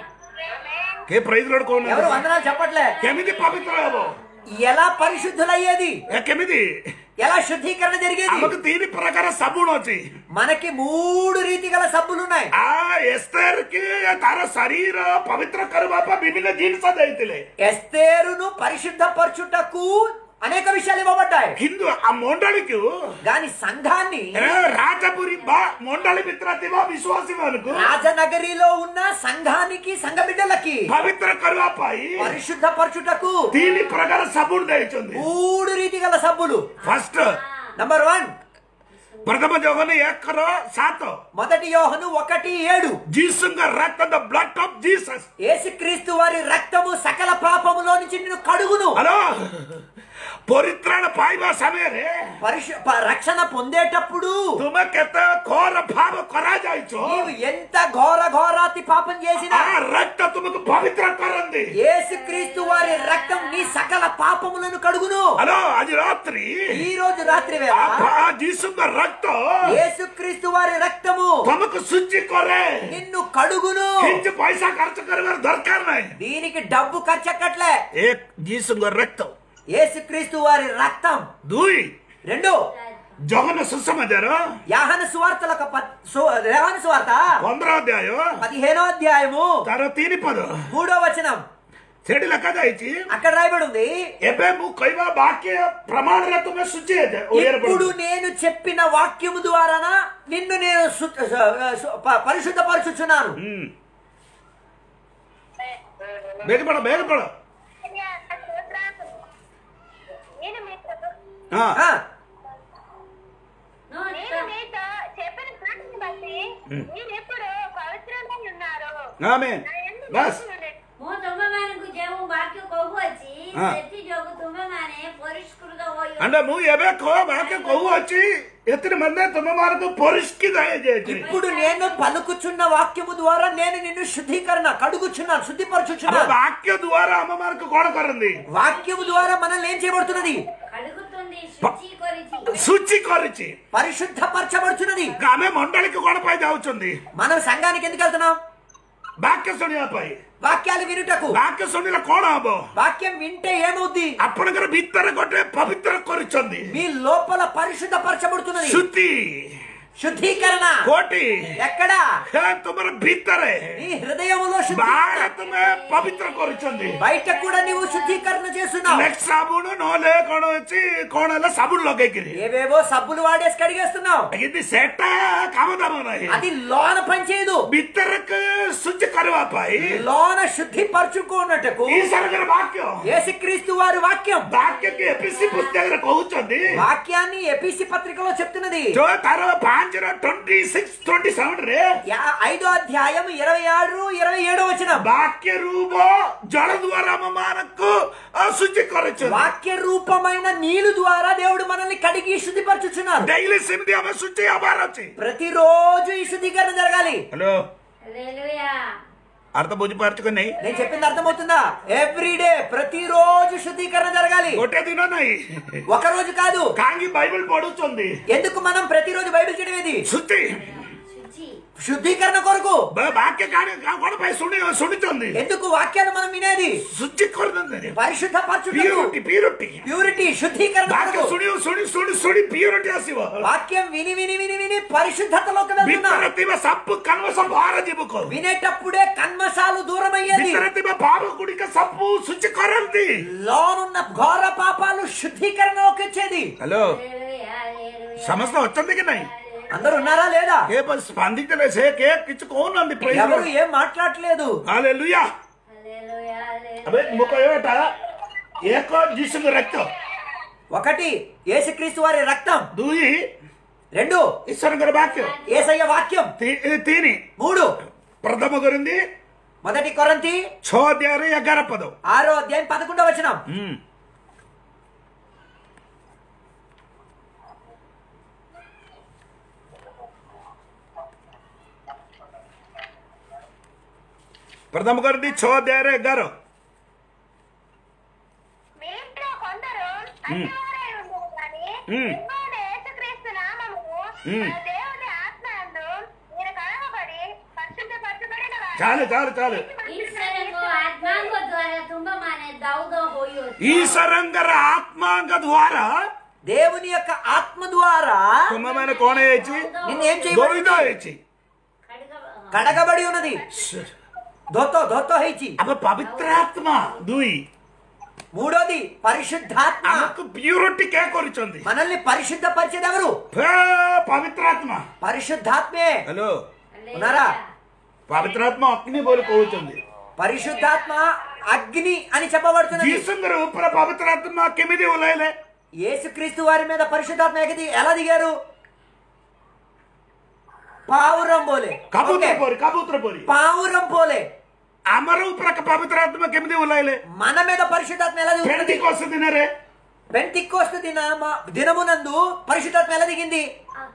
కే ప్రైజ్ ఎవరు లోడుకోండి వందనాలు చెప్పట్లే కెమిది పవిత్ర హబో ఎలా పరిశుద్ధులయ్యేది ఏ కెమిది ఎలా శుద్ధీకరణ జరిగేది ఆమెకు దీని ప్రకారం సబ్బును వచ్చి మనకి మూడు రీతి గల సబ్బులున్నాయి ಆ ಎಸ್ತೇರ್ కి ತಾರ ಶರೀರ ಪವಿತ್ರ ಕರುವಾಪ ವಿಭಿನ್ನ ಜೀನ್ಸ ದೈತಿಲೆ ఎస్తేరును పరిశుద్ధపరచుటకు అనేక విషయాలు ఇవ్వబడ్డాయి ಹಿಂದೂ ಆ ಮೊಂಡಳಿಕು గాని సంఘాన్ని ఏ, రాజపురి బా మొండలి మిత్రతివా విశ్వాసి వరకు రాజనగరిలో ఉన్న సంఘానికి సంఘ బిడ్డలకి పవిత్ర కరువాపాయి పరిశుద్ధపరచుటకు దీని ప్రకారం సబ్బుడు దయచుంది మూడు రీతి గల సబ్బులు ఫస్ట్ నంబర్ వన్ ప్రథమ జోగని ఎక్కరో సాతో మొదటి యోహను ఒకటి ఏడు జీసుంగ రక్త ద బ్లడ్ ఆఫ్ జీసస్ యేసుక్రీస్తు వారి రక్తము సకల పాపములో నుంచి నిన్ను కడుగును హలో ପରିତ୍ରାଣ ପାଇବା ସମୟରେ పరిశు ప- రక్షణ పొందేటప్పుడు ତୁମେ କେତେ ଘୋର ଭାବ କରାଯାଇଛ నీవు ఎంత ఘోర ఘోరాతి పాపం చేసినా ఆ రక్త ତୁମକୁ ପବିତ୍ର କରନ୍ତି యేసుక్రీస్తు వారి రక్తం నీ సకల పాపములను కడుగును హలో ଆଜି ରାତ୍ରି ఈ రోజు రాత్రి వేళ ఆ ఆ ଯୀଶୁଙ୍କ ରକ୍ତ యేసుక్రీస్తు వారి రక్తము ତମକୁ ଶୁଚି କରେ నిన్ను కడుగును କିଛି ପଇସା ଖର୍ଚ୍ଚ କରିବାର ଦରକାର ନାହିଁ దీనికి డబ్బు ఖర్చక్కట్లే ଏ ଯୀଶୁଙ୍କ ରକ୍ତ యేసుక్రీస్తు వారి రక్తం ଦୁଇ రెండు ଜଗନ ସୁସମାଚାର యాహన సువార్తలకు ప- సు- యోహాను సువార్త ପନ୍ଦର ଅଧ୍ୟାୟ పదిహేనో అధ్యాయము ତାର ତିନି పଦ మూడో వచనం ସେଠି ଲେଖାଯାଇଛି అక్కడ రాయబడి ఉంది ଏବେ ମୁଁ କହିବା ବାକ୍ୟ ପ୍ରମାଣରେ ତୁମେ ଶୁଚି ଓଡ଼ିଆରେ ఇప్పుడు ପଢନ୍ତୁ। నేను చెప్పిన వాక్యము ద్వారాన నిన్ను నేను సు- సు- ప- పరిశుద్ధపరచుచున్నాను ହୁଁ ବେଗ ପଡ଼ ବେଗ ପଡ଼ స్తోత్రాలు. నేను మీతో ହଁ ఆ, నేను మీతో చెప్పిన మాటను బట్టి మీరెప్పుడు పవిత్రంగా ఉన్నారు ఆమేన్ నా యందు బస్ భక్తి ఉండండి. ମୁଁ ତୁମେମାନଙ୍କୁ ଯେଉଁ ବାକ୍ୟ କହୁଅଛି ହଁ। ସେଥିଯୋଗୁଁ ତୁମେମାନେ ପରିଷ୍କୃତ ହୋଇ అంటే ମୁଁ ଏବେ କହ ବାକ୍ୟ କହୁଅଛି ଏଥିରେ ମଧ୍ୟ ତୁମମାନଙ୍କୁ ପରିଷ୍କୃତ ହେଇଯାଇଛି ఇప్పుడు నేను పలుకుచున్న వాక్యము ద్వారా నేను నిన్ను శుద్ధీకరణ కడుగుచున్నాను ଆମ శుద్ధిపరచుచున్నాను ବାକ୍ୟ ଦ୍ୱାରା ଆମମାନଙ୍କୁ କଣ କରନ୍ତି వాక్యము ద్వారా మనల్ని ఏం చేయబడుతున్నది కడుగుతుంది శుచి କରିଛି ସୂଚି କରିଛି పరిశుద్ధపరచబడుచున్నది ଆମେ ମଣ୍ଡଳୀକୁ କଣ ପାଇଁ ଯାଉଛନ୍ତି మనం సంఘానికి ఎందుకు వెళ్తున్నాం ବାକ୍ୟ ଶୁଣିବା ପାଇଁ వాక్యాలు వినుటకు ବାକ୍ୟ ଶୁଣିଲେ କଣ ହବ వాక్యం వింటే ఏమవుద్ది ଆପଣଙ୍କର ଭିତରେ ଗୋଟେ ପବିତ୍ର କରିଛନ୍ତି మీ లోపల పరిశుద్ధపరచబడుతున్నది ଶୁତି శుద్ధీకరణ कोटि ఎక్కడ है तुमर भीतर है నీ హృదయములో बाहर శుద్ధీకరణ तुम्हें पवित्र करुचंदी బయట కూడా నీవు శుద్ధీకరణ చేస్తున్నావు నెక్స్ట్ సాబును నోలే కొన వచ్చి కోణలో సబ్బులు లొగ్గెక్కిరి ఏవేవో సబ్బులు వాడేసి కడిగేస్తున్నావు ఇది సెట్ కామదామ ନାହିଁ అది లోన పనిచేయదు ଭିତରକୁ ଶୁଚି କରିବା ପାଇଁ లోన శుద్ధి పరచుకోనటకు ଈଶ୍ୱରଙ୍କର ବାକ୍ୟ యేసుక్రీస్తు వారి వాక్యం ବାକ୍ୟକୁ ଏପିସି ପୁସ୍ତକରେ କହୁଛନ୍ତି వాక్యాన్ని ఎపిసి పత్రికలో చెప్తున్నది ଯୋଉ ତାର ପାଞ୍ଚର ଟ୍ୱେଣ୍ଟି ସିକ୍ସ ଟ୍ୱେଣ୍ଟି ସେଭେନରେ యా- ఐదో అధ్యాయం ఇరవై ఆరు ఇరవై ఏడో వచ్చిన ବାକ୍ୟ ରୂପ ଜଳ ଦ୍ୱାରା ଆମ ମାନଙ୍କୁ ଶୁଚି କରୁଛନ୍ତି వాక్య రూపమైన నీళ్లు ద్వారా దేవుడు మనల్ని కడిగి శుద్ధిపరచుచున్నారు ଡେଇଲି ସେମିତି ଆମେ ଶୁଚି ହବାର ଅଛି ప్రతిరోజు ఈ శుద్ధీకరణ జరగాలి ହ୍ୟାଲୋ హల్లెలూయా అర్థ ବୁଝିପାରୁଛୁ କି ନାହିଁ నేను చెప్పింది అర్థమవుతుందా ఎవ్రీడే ప్రతిరోజు శుద్ధీకరణ జరగాలి ଗୋଟେ ଦିନ ନାହିଁ ఒక రోజు కాదు କାହିଁକି ବାଇବଲ ପଢୁଛନ୍ତି ఎందుకు మనం ప్రతిరోజు బైబిల్ చదివేది ଶୁଚି శుచి శుద్ధీకరణ కొరకు ବା- ବାକ୍ୟ କାଣ କଣ ପାଇଁ ଶୁଣି ଶୁଣିଛନ୍ତି ఎందుకు వాక్యాలు మనం వినేది ଶୁଚି କରିଦେଲେ పరిశుద్ధ పరచుటకు ପିଓରିଟି ପିଓରିଟି ప్యూరిటీ శుద్ధీకరణ ବାକ୍ୟ కొరకు. ଶୁଣି ଶୁଣି ଶୁଣି ଶୁଣି ପିଓରିଟି ଆସିବ వాక్యం విని విని విని విని పరిశుద్ధతలోకి వెళ్తున్నా ଭିତରେ ଥିବା ସବୁ କାନଭସ ବାହାର ଯିବ କହୁ వినేటప్పుడే కన్మసాలు దూరం అయ్యేది ଭିତରେ ଥିବା ଭାବ ଗୁଡ଼ିକ ସବୁ ଶୁଚି କରନ୍ତି లోనున్న ఘోర పాపాలు శుద్ధీకరణలోకి వచ్చేది ହ୍ୟାଲୋ హల్లెలూయా హల్లెలూయా ସମସ୍ତେ ଅଛନ୍ତି କି ନାହିଁ అందరు ఉన్నారా లేదా କେ ସ୍ପାନ୍ଦିଥିଲେ ସେ କେ କିଛି କହୁନାହାନ୍ତି praise ఎవరు Lord. ఏం మాట్లాడట్లేదు Hallelujah. హల్లెలూయా ଏବେ ମୁଁ କହିବାଟା ଏକ ଯୀଶୁଙ୍କ ରକ୍ତ ఒకటి యేసుక్రీస్తు వారి రక్తం ଦୁଇ రెండు ଈଶ୍ୱରଙ୍କର ବାକ୍ୟ ఏసయ్య వాక్యం ତି- ତିନି మూడు ପ୍ରଥମ କରନ୍ତି మొదటి కొరంతి ଛଅ ଅଧ୍ୟାୟରେ ଏଗାର ପଦ ఆరో అధ్యాయం పదకొండవ వచనం ହୁଁ ପ୍ରଥମ କରନ୍ତି ଛଅ ଅଧ୍ୟାୟରେ ଏଗାର మీ ఇంట్లో కొందరు అన్యవారై ఉండరు కానీ మ్మ్. యెహోవా యేసుక్రీస్తు నామమును మ్మ్. మన దేవుని ఆత్మయందు మీరు కడగబడి పరిశుద్ధపరచబడిన వారు. చాలు చాలు చాలు ଈଶ୍ୱରଙ୍କ ଆତ୍ମାଙ୍କ ଦ୍ୱାରା ତୁମମାନେ ଦାଉଦ ହୋଇଅଛ ଈଶ୍ୱରଙ୍କର ଆତ୍ମାଙ୍କ ଦ୍ୱାରା దేవుని యొక్క ఆత్మ ద్వారా ତୁମେମାନେ କଣ ହେଇଛି నిన్నేం ଗୋବିନ୍ଦ చేయబడింది ହେଇଛି కడగబడి ఉన్నది ధోతో ధోతో ହେଇଛି ଆମ ପବିତ୍ର ଆତ୍ମା ଦୁଇ మూడోది పరిశుద్ధాత్మ ଆମକୁ ପ୍ୟୁରିଟି କେ କରିଛନ୍ତି మనల్ని పరిశుద్ధపరిచేది ఎవరు ଫେ ପବିତ୍ର ଆତ୍ମା పరిశుద్ధాత్మే ହ୍ୟାଲୋ ఉన్నారా ପବିତ୍ର ଆତ୍ମା ଅଗ୍ନି ବୋଲି କହୁଛନ୍ତି పరిశుద్ధాత్మ అగ్ని అని చెప్పబడుతున్నది ଯୀଶୁଙ୍କର ଉପରେ ପବିତ୍ର ଆତ୍ମା କେମିତି ଓହ୍ଲାଇଲେ యేసుక్రీస్తు వారి మీద పరిశుద్ధాత్మ ఎగది ఎలా దిగారు పావురం పోలే କବୁତ୍ର ఓకే. ପରି କବୁତ୍ର ପରି పావురం పోలే ଆମର ଉପରେ ପବିତ୍ର ଆତ୍ମା କେମିତି ଓହ୍ଲାଇଲେ మన మీద పరిశుద్ధాత్మ ఎలా దిగుతుంది ପେଣ୍ଟିକୋଷ ଦିନରେ పెంటికోస్తు దిన దినమునందు పరిశుద్ధాత్మ ఎలా దిగింది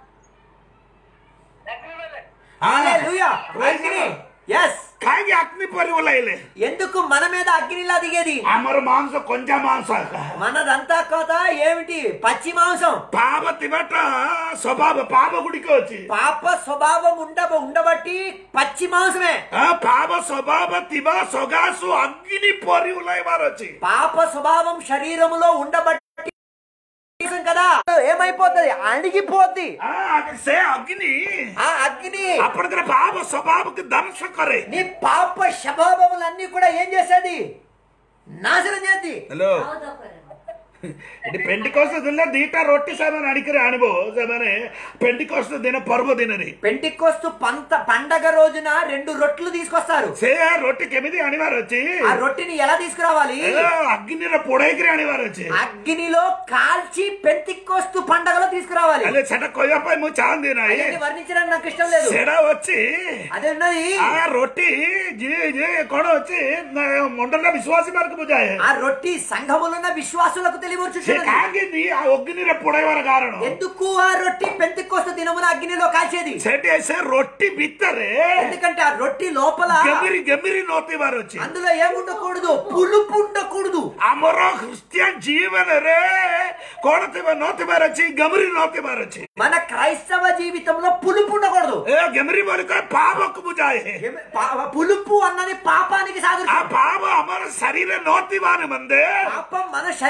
హల్లెలూయా. అగ్ని ఎస్ କାହିଁକି ଅଗ୍ନି ପରି ଓହ୍ଲାଇଲେ ఎందుకు మన మీద అగ్నిలా దిగేది ଆମର ମାଂସ କଞ୍ଚା ମାଂସ మనదంతా కోత ఏమిటి పచ్చి మాంసం ପାପ ଥିବାଟା ସ୍ୱଭାବ ପାପ ଗୁଡ଼ିକ ଅଛି పాప స్వభావం ఉండ ఉండబట్టి పచ్చి మాంసమే ఆ పాప స్వభావ ଥିବା ସଗାସୁ ଅଗ୍ନି ପରି ଓହ୍ଲାଇବାର ଅଛି పాప స్వభావం శరీరములో ఉండబట్టి మాంసం కదా ఏమైపోతుంది అణిగిపోద్ది ఆ, ସେ ଅଗ୍ନି ఆ అగ్ని ଆପଣଙ୍କର ପାପ ସ୍ୱଭାବକୁ ଧ୍ୱଂସ କରେ నీ పాప స్వభావములన్నీ కూడా ఏం చేసేది నాశనం చేద్ది ହ୍ୟାଲୋ ଦାଉଦ କର ଏଠି ପେଣ୍ଟିକୋଷ ଦିନ ଦିଟା ରୋଟି ସେମାନେ ଆଣିକରି ଆଣିବ ସେମାନେ ପେଣ୍ଟିକୋଷ ଦିନ ପର୍ବ ଦିନରେ పెంటికోస్తు పంత పండగ రోజున రెండు రొట్టెలు తీసుకొస్తారు ସେ ରୋଟି କେମିତି ଆଣିବାର ଅଛି ఆ రొట్టెని ఎలా తీసుకురావాలి ଏ, ଅଗ୍ନିରେ ପୋଡେଇକିରି ଆଣିବାର ଅଛି అగ్నిలో కాల్చి పెంతికోస్తు పండగలో తీసుకురావాలి ହେଲେ ସେଟା କହିବା ପାଇଁ ମୁଁ ଚାହାନ୍ତି ନାହିଁ అదేంటి వర్ణించడానికి నాకు ఇష్టం లేదు ସେଟା ଅଛି అదే ఉన్నది ఆ ରୋଟି ଯିଏ ଯିଏ କଣ ଅଛି ନା, ମଣ୍ଡଳଟା ବିଶ୍ୱାସୀ ମାନଙ୍କୁ ବୁଝାଏ ఆ రొట్టి సంఘములున్న విశ్వాసులకు ସେ తెలియవచ్చుచున్నది କାହିଁକି ଦି ఆ ଅଗ୍ନିରେ ପୋଡେଇବାର କାରଣ ఎందుకు ఆ రొట్టి పెంతికోస్తు దినమున అగ్నిలో కాల్చేది ସେଠି ସେ ରୋଟି ଭିତରେ ఎందుకంటే ఆ రొట్టి లోపల ଗେମିରି ଗେମିରି ନଥିବାର ଅଛି అందులో ఏముండకూడదు పులుపు ఉండకూడదు ଆମର ଖ୍ରୀଷ୍ଟିଆନ ଜୀବନରେ କଣ ଥିବା ନଥିବାର ଅଛି ଗେମିରି ନଥିବାର ଅଛି మన క్రైస్తవ జీవితంలో పులుపు ఉండకూడదు ଏ ଗେମିରି ବୋଲି କହେ ପାପକୁ ବୁଝାଏ ఏమి- పా- పులుపు అన్నది పాపానికి ఆ సాదృశ్యం పాప ଆମର ଶରୀର ନଥିବା ନିମନ୍ତେ పాపం మన శరీరములో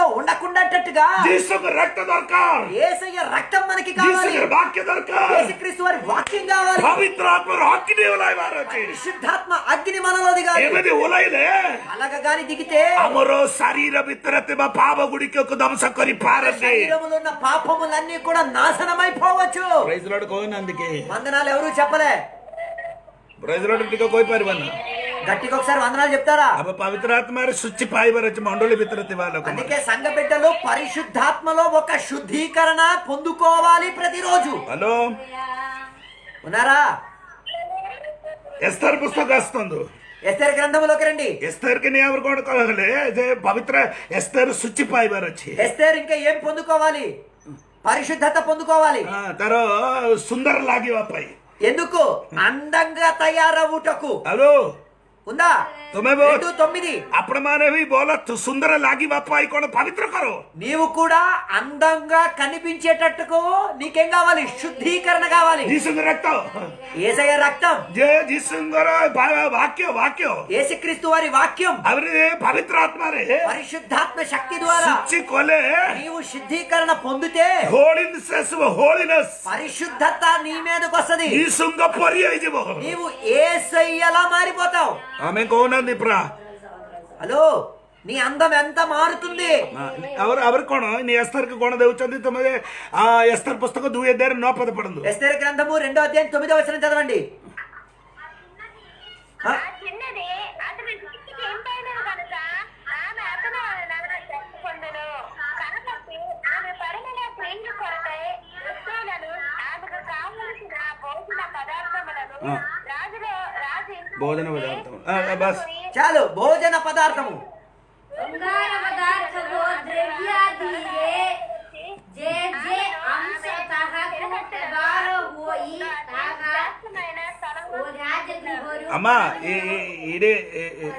ఉండకుండాటట్టుగా జీసుకు రక్త దొరకార్ ఏసయ్య రక్తం మనకి కావాలి జీసుకు వాక్య దొరకార్ యేసుక్రీస్తు వారి వాక్యం కావాలి పవిత్రాత్మ అగ్ని ఉలాయి వారొచ్చి పరిశుద్ధాత్మ అగ్ని మనలో దిగాలి ఏమిది ఉలైలే అలాగ గాని దిగితే ଆମର ଶରୀର ଭିତରେ ଥିବା ପାପ ଗୁଡ଼ିକକୁ ଧ୍ୱଂସ କରି ପାରନ୍ତି శరీరములో ఉన్న పాపములన్నీ కూడా నాశనమైపోవచ్చు ପ୍ରାଇଜ ଲର୍ଡ କହିନାହାନ୍ତି କି వందనాలు ఎవరు చెప్పలే ପ୍ରାଇଜ ଲର୍ଡ ଟିକେ କହିପାରିବନି గట్టిగా ఒకసారి వందనాలు చెప్తారా ଆମ ପବିତ୍ର ଆତ୍ମାରେ ସୂଚି ପାଇବାର ଅଛି ମଣ୍ଡଳୀ ଭିତରେ ଥିବା ଲୋକ అందుకే సంఘ బిడ్డలు పరిశుద్ధాత్మలో ఒక శుద్ధీకరణ పొందుకోవాలి ప్రతిరోజు హలో ఉన్నారా ఎస్తర్ పుస్తక వస్తుంది ఎస్తేర్ గ్రంథములోకి రండి ఎస్తర్ కి ఎవరు కూడా କହିଲେ ଯେ ପବିତ୍ର ఎస్తర్ ସୂଚି ପାଇବାର ଅଛି ఎస్తేర్ ఇంకా ఏం పొందుకోవాలి పరిశుద్ధత పొందుకోవాలి ହଁ, ତାର ସୁନ୍ଦର ଲାଗିବା ପାଇଁ ఎందుకు అందంగా తయారవుటకు ହ୍ୟାଲୋ ఉందా ତୁମେ ବହୁତ రెండు తొమ్మిది ଆପଣମାନେ ବି ଭଲ ସୁନ୍ଦର ଲାଗିବା ପାଇଁ କଣ ପବିତ୍ର କର నీవు కూడా అందంగా కనిపించేటట్టుకు నీకేం కావాలి శుద్ధీకరణ కావాలి ଯୀଶୁଙ୍କ ରକ୍ତ ఏసయ్య రక్తం ଯେ ଯୀଶୁଙ୍କର ଭା- ବାକ୍ୟ ବାକ୍ୟ యేసుక్రీస్తు వారి వాక్యం ଆହୁରି ପବିତ୍ର ଆତ୍ମାରେ పరిశుద్ధాత్మ శక్తి ద్వారా ସୂଚି କଲେ నీవు శుద్ధీకరణ పొందితే ହୋଳିନେସ୍ ହୋଳିନେସ୍ పరిశుద్ధత నీ మీదకి వస్తది ଯୀଶୁଙ୍କ ପରି ହେଇଯିବ నీవు ఏసయ్యలా మారిపోతావు ଆମେ କହୁନାହାନ୍ତି ପୁରା హలో నీ అందం ఎంత మారుతుంది ಅವರು ಅವ್ರು ಕଣ ನೀ ಎಸ್ತರ್ಗೆ ಕೊಣ ದೇವುಚಂದಿ ತಮಗೆ ಆ ಎಸ್ತರ್ ಪುಸ್ತಕ ଦୁଇ ಅಧ್ಯಾಯ ನೋ ಪದ ಪಡಂದು ఎస్తేర్ గ్రంథము రెండో అధ్యాయం తొమ్మిదో వచనం చదవండి ఆ చిన్నది అతని దృష్టికి ఎంతైనది కనుక ఆమె అతను వలన చెప్పుకొందును కనుకట్టి ఆమె పరిమళ క్రియలు కొరకై వస్తువులను ఆమెకు కావలసిన భోజన పదార్థములను రాజులో రాజు ఇంటికి భోజన పదార్థం ఆ, ఆ, బస్ చాలు భోజన పదార్థము ಬಂಗಾರ ಪದಾರ್ಥವು ದ್ರವ್ಯಾದಿಗೆ ಜೆ ಜೆ ಅಂಶ ತಹಕು ತೆಬಾರ ಹೋಯಿ ತಾಗ శ్రేష్టమైన స్థలంలో ఓ రాజగృహరు అమ్మా ఈ- ఈ- ఇదే ఈ- ఈ-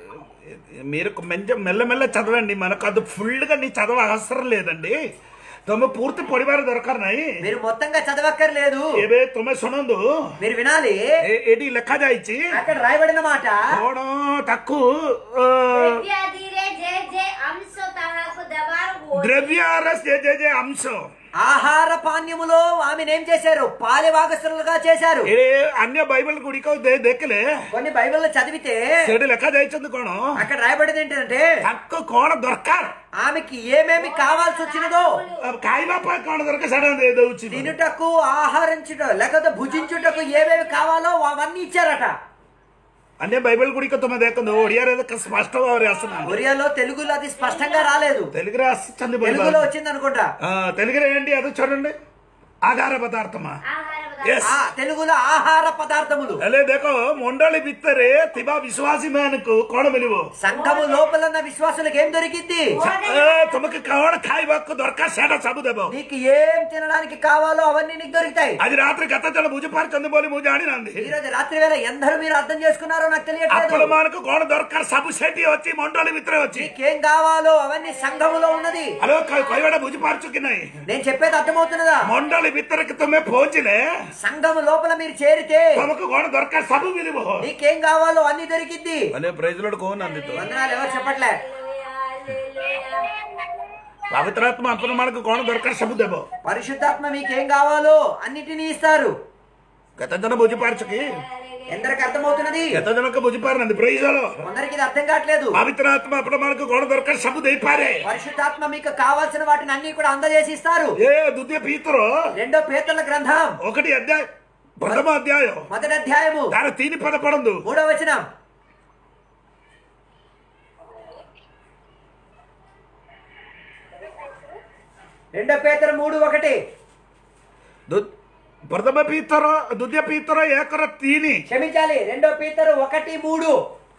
మీరు మంచి మెల్లమెల్ల చదవండి మనకు అది ఫుల్గా నీ చదవ అవసరం లేదండి తమ పూర్తి పొడివారు దొరకరున్నాయి మీరు మొత్తంగా చదవక్కర్లేదు ఏవే తొమ్మిది సునందు మీరు వినాలి ఏ- ఏటి లెక్క జాయిచి అక్కడ రాయబడిన మాట కోణం తక్కువ ఆ, ದ್ರವ್ಯಾದಿರೆ ಜೆ ಜೆ ಅಂಶ ತಹಕು ದಬಾರ ಹೋಯಿ ద్రవ్యారస్ జే జే జే అంశం ఆహార పానీయములో ఆమెను ఏం చేశారు పాలి భాగస్థులుగా చేశారు ఏ అన్య బైబిల్ గుడికో దేకలే కొన్ని బైబిల్లో చదివితే ସେଠି ଲେଖା ଯାଇଛନ୍ତି କଣ అక్కడ రాయబడింది ఏంటంటే ତାଙ୍କୁ କଣ ଦରକାର ఆమెకి ఏమేమి కావాల్సి వచ్చినదో ଆଉ ଖାଇବା ପାଇଁ କଣ ଦରକାର ସେଟା ଦେଇ ଦଉଛି తినుటకు ఆహరించుట లేకపోతే భుజించుటకు ఏమేమి కావాలో అవన్నీ ఇచ్చారట అన్య బైబిల్ గుడికి తమ ଦେଖନ୍ତୁ ଓଡିଆରେ ଦେଖ ସ୍ପଷ୍ଟ ଭାବରେ ଆସୁନାହାନ୍ତି ఒరియాలో తెలుగులో అది స్పష్టంగా రాలేదు తెలుగుରେ ଆସିଛନ୍ତି తెలుగులో బైబిల్ వచ్చింది అనుకుంటా తెలుగుରେ ఏంటి అది చూడండి ఆధార పదార్థమా ಆಹಾರ Yes. ఆ తెలుగులో ఆహార పదార్థములు ହେଲେ ଦେଖ ମଣ୍ଡଳୀ ଭିତରେ ଥିବା ବିଶ୍ୱାସୀ ମାନଙ୍କୁ କଣ ମିଳିବ సంఘము లోపల ఉన్న విశ్వాసులకు ఏం దొరికింది ଏ, ତମକୁ କଣ ଖାଇବାକୁ ଦରକାର ସେଟା ସବୁ ଦେବ నీకు ఏం తినడానికి కావాలో అవన్నీ నీకు దొరుకుతాయి ଆଜି ରାତିରେ କେତେ ଜଣ ବୁଝିପାରୁଛନ୍ତି ବୋଲି ମୁଁ ଜାଣିନାହାନ୍ତି ఈ రోజు రాత్రి వేళ ఎందరూ మీరు అర్థం చేసుకున్నారో నాకు తెలియట్లేదు ଆପଣ ମାନଙ୍କୁ କଣ ଦରକାର ସବୁ ସେଠି ଅଛି ମଣ୍ଡଳୀ ଭିତରେ ଅଛି నీకేం కావాలో అవన్నీ సంఘములో ఉన్నది ହ୍ୟାଲୋ କହିବାଟା ବୁଝିପାରୁଛୁ କି ନାହିଁ నేను చెప్పేది అర్థమవుతున్నదా ମଣ୍ଡଳୀ ଭିତରକୁ ତମେ ପହଞ୍ଚିଲେ సంఘము లోపల మీరు చేరితే ତମକୁ କଣ ଦରକାର ସବୁ ମିଳିବ నీకేం కావాలో అన్ని దొరికిద్ది ମାନେ ప్రైజ్ లోడ్ କହୁନାହାନ୍ତି ତ వందనాలు ఎవరు చెప్పట్లే ପବିତ୍ରାତ୍ମା ଆପଣ ମାନଙ୍କୁ କଣ ଦରକାର ସବୁ ଦେବ పరిశుద్ధాత్మ మీకేం కావాలో అన్నిటినీ ఇస్తారు କେତେ ଜଣ ବୁଝିପାରୁଛୁ କି ఎందరికి అర్థమవుతున్నది କେତେ ଜଣକୁ ବୁଝିପାରୁନାହାନ୍ତି ପ୍రైజ్ ହଲ కొందరికి ఇది అర్థం కావట్లేదు ପବିତ୍ରାତ୍ମା ଆପଣ ମାନଙ୍କୁ କଣ ଦରକାର ସବୁ ଦେଇପାରେ పరిశుద్ధాత్మ మీకు కావాల్సిన వాటిని అన్ని కూడా అందజేసి ఇస్తారు ఏ ద్వితీయ పీతర రెండో పేతుల గ్రంథం ఒకటి అధ్యాయం ప్రథమ అధ్యాయం మొదటి అధ్యాయము దాని తీని పద పడందు మూడో వచనం రెండో పేతురు మూడు ఒకటి దు- ప్రథమ పీతర ద్వితీయ పీతర ఏకర తీని క్షమించాలి రెండో పేతురు ఒకటి మూడు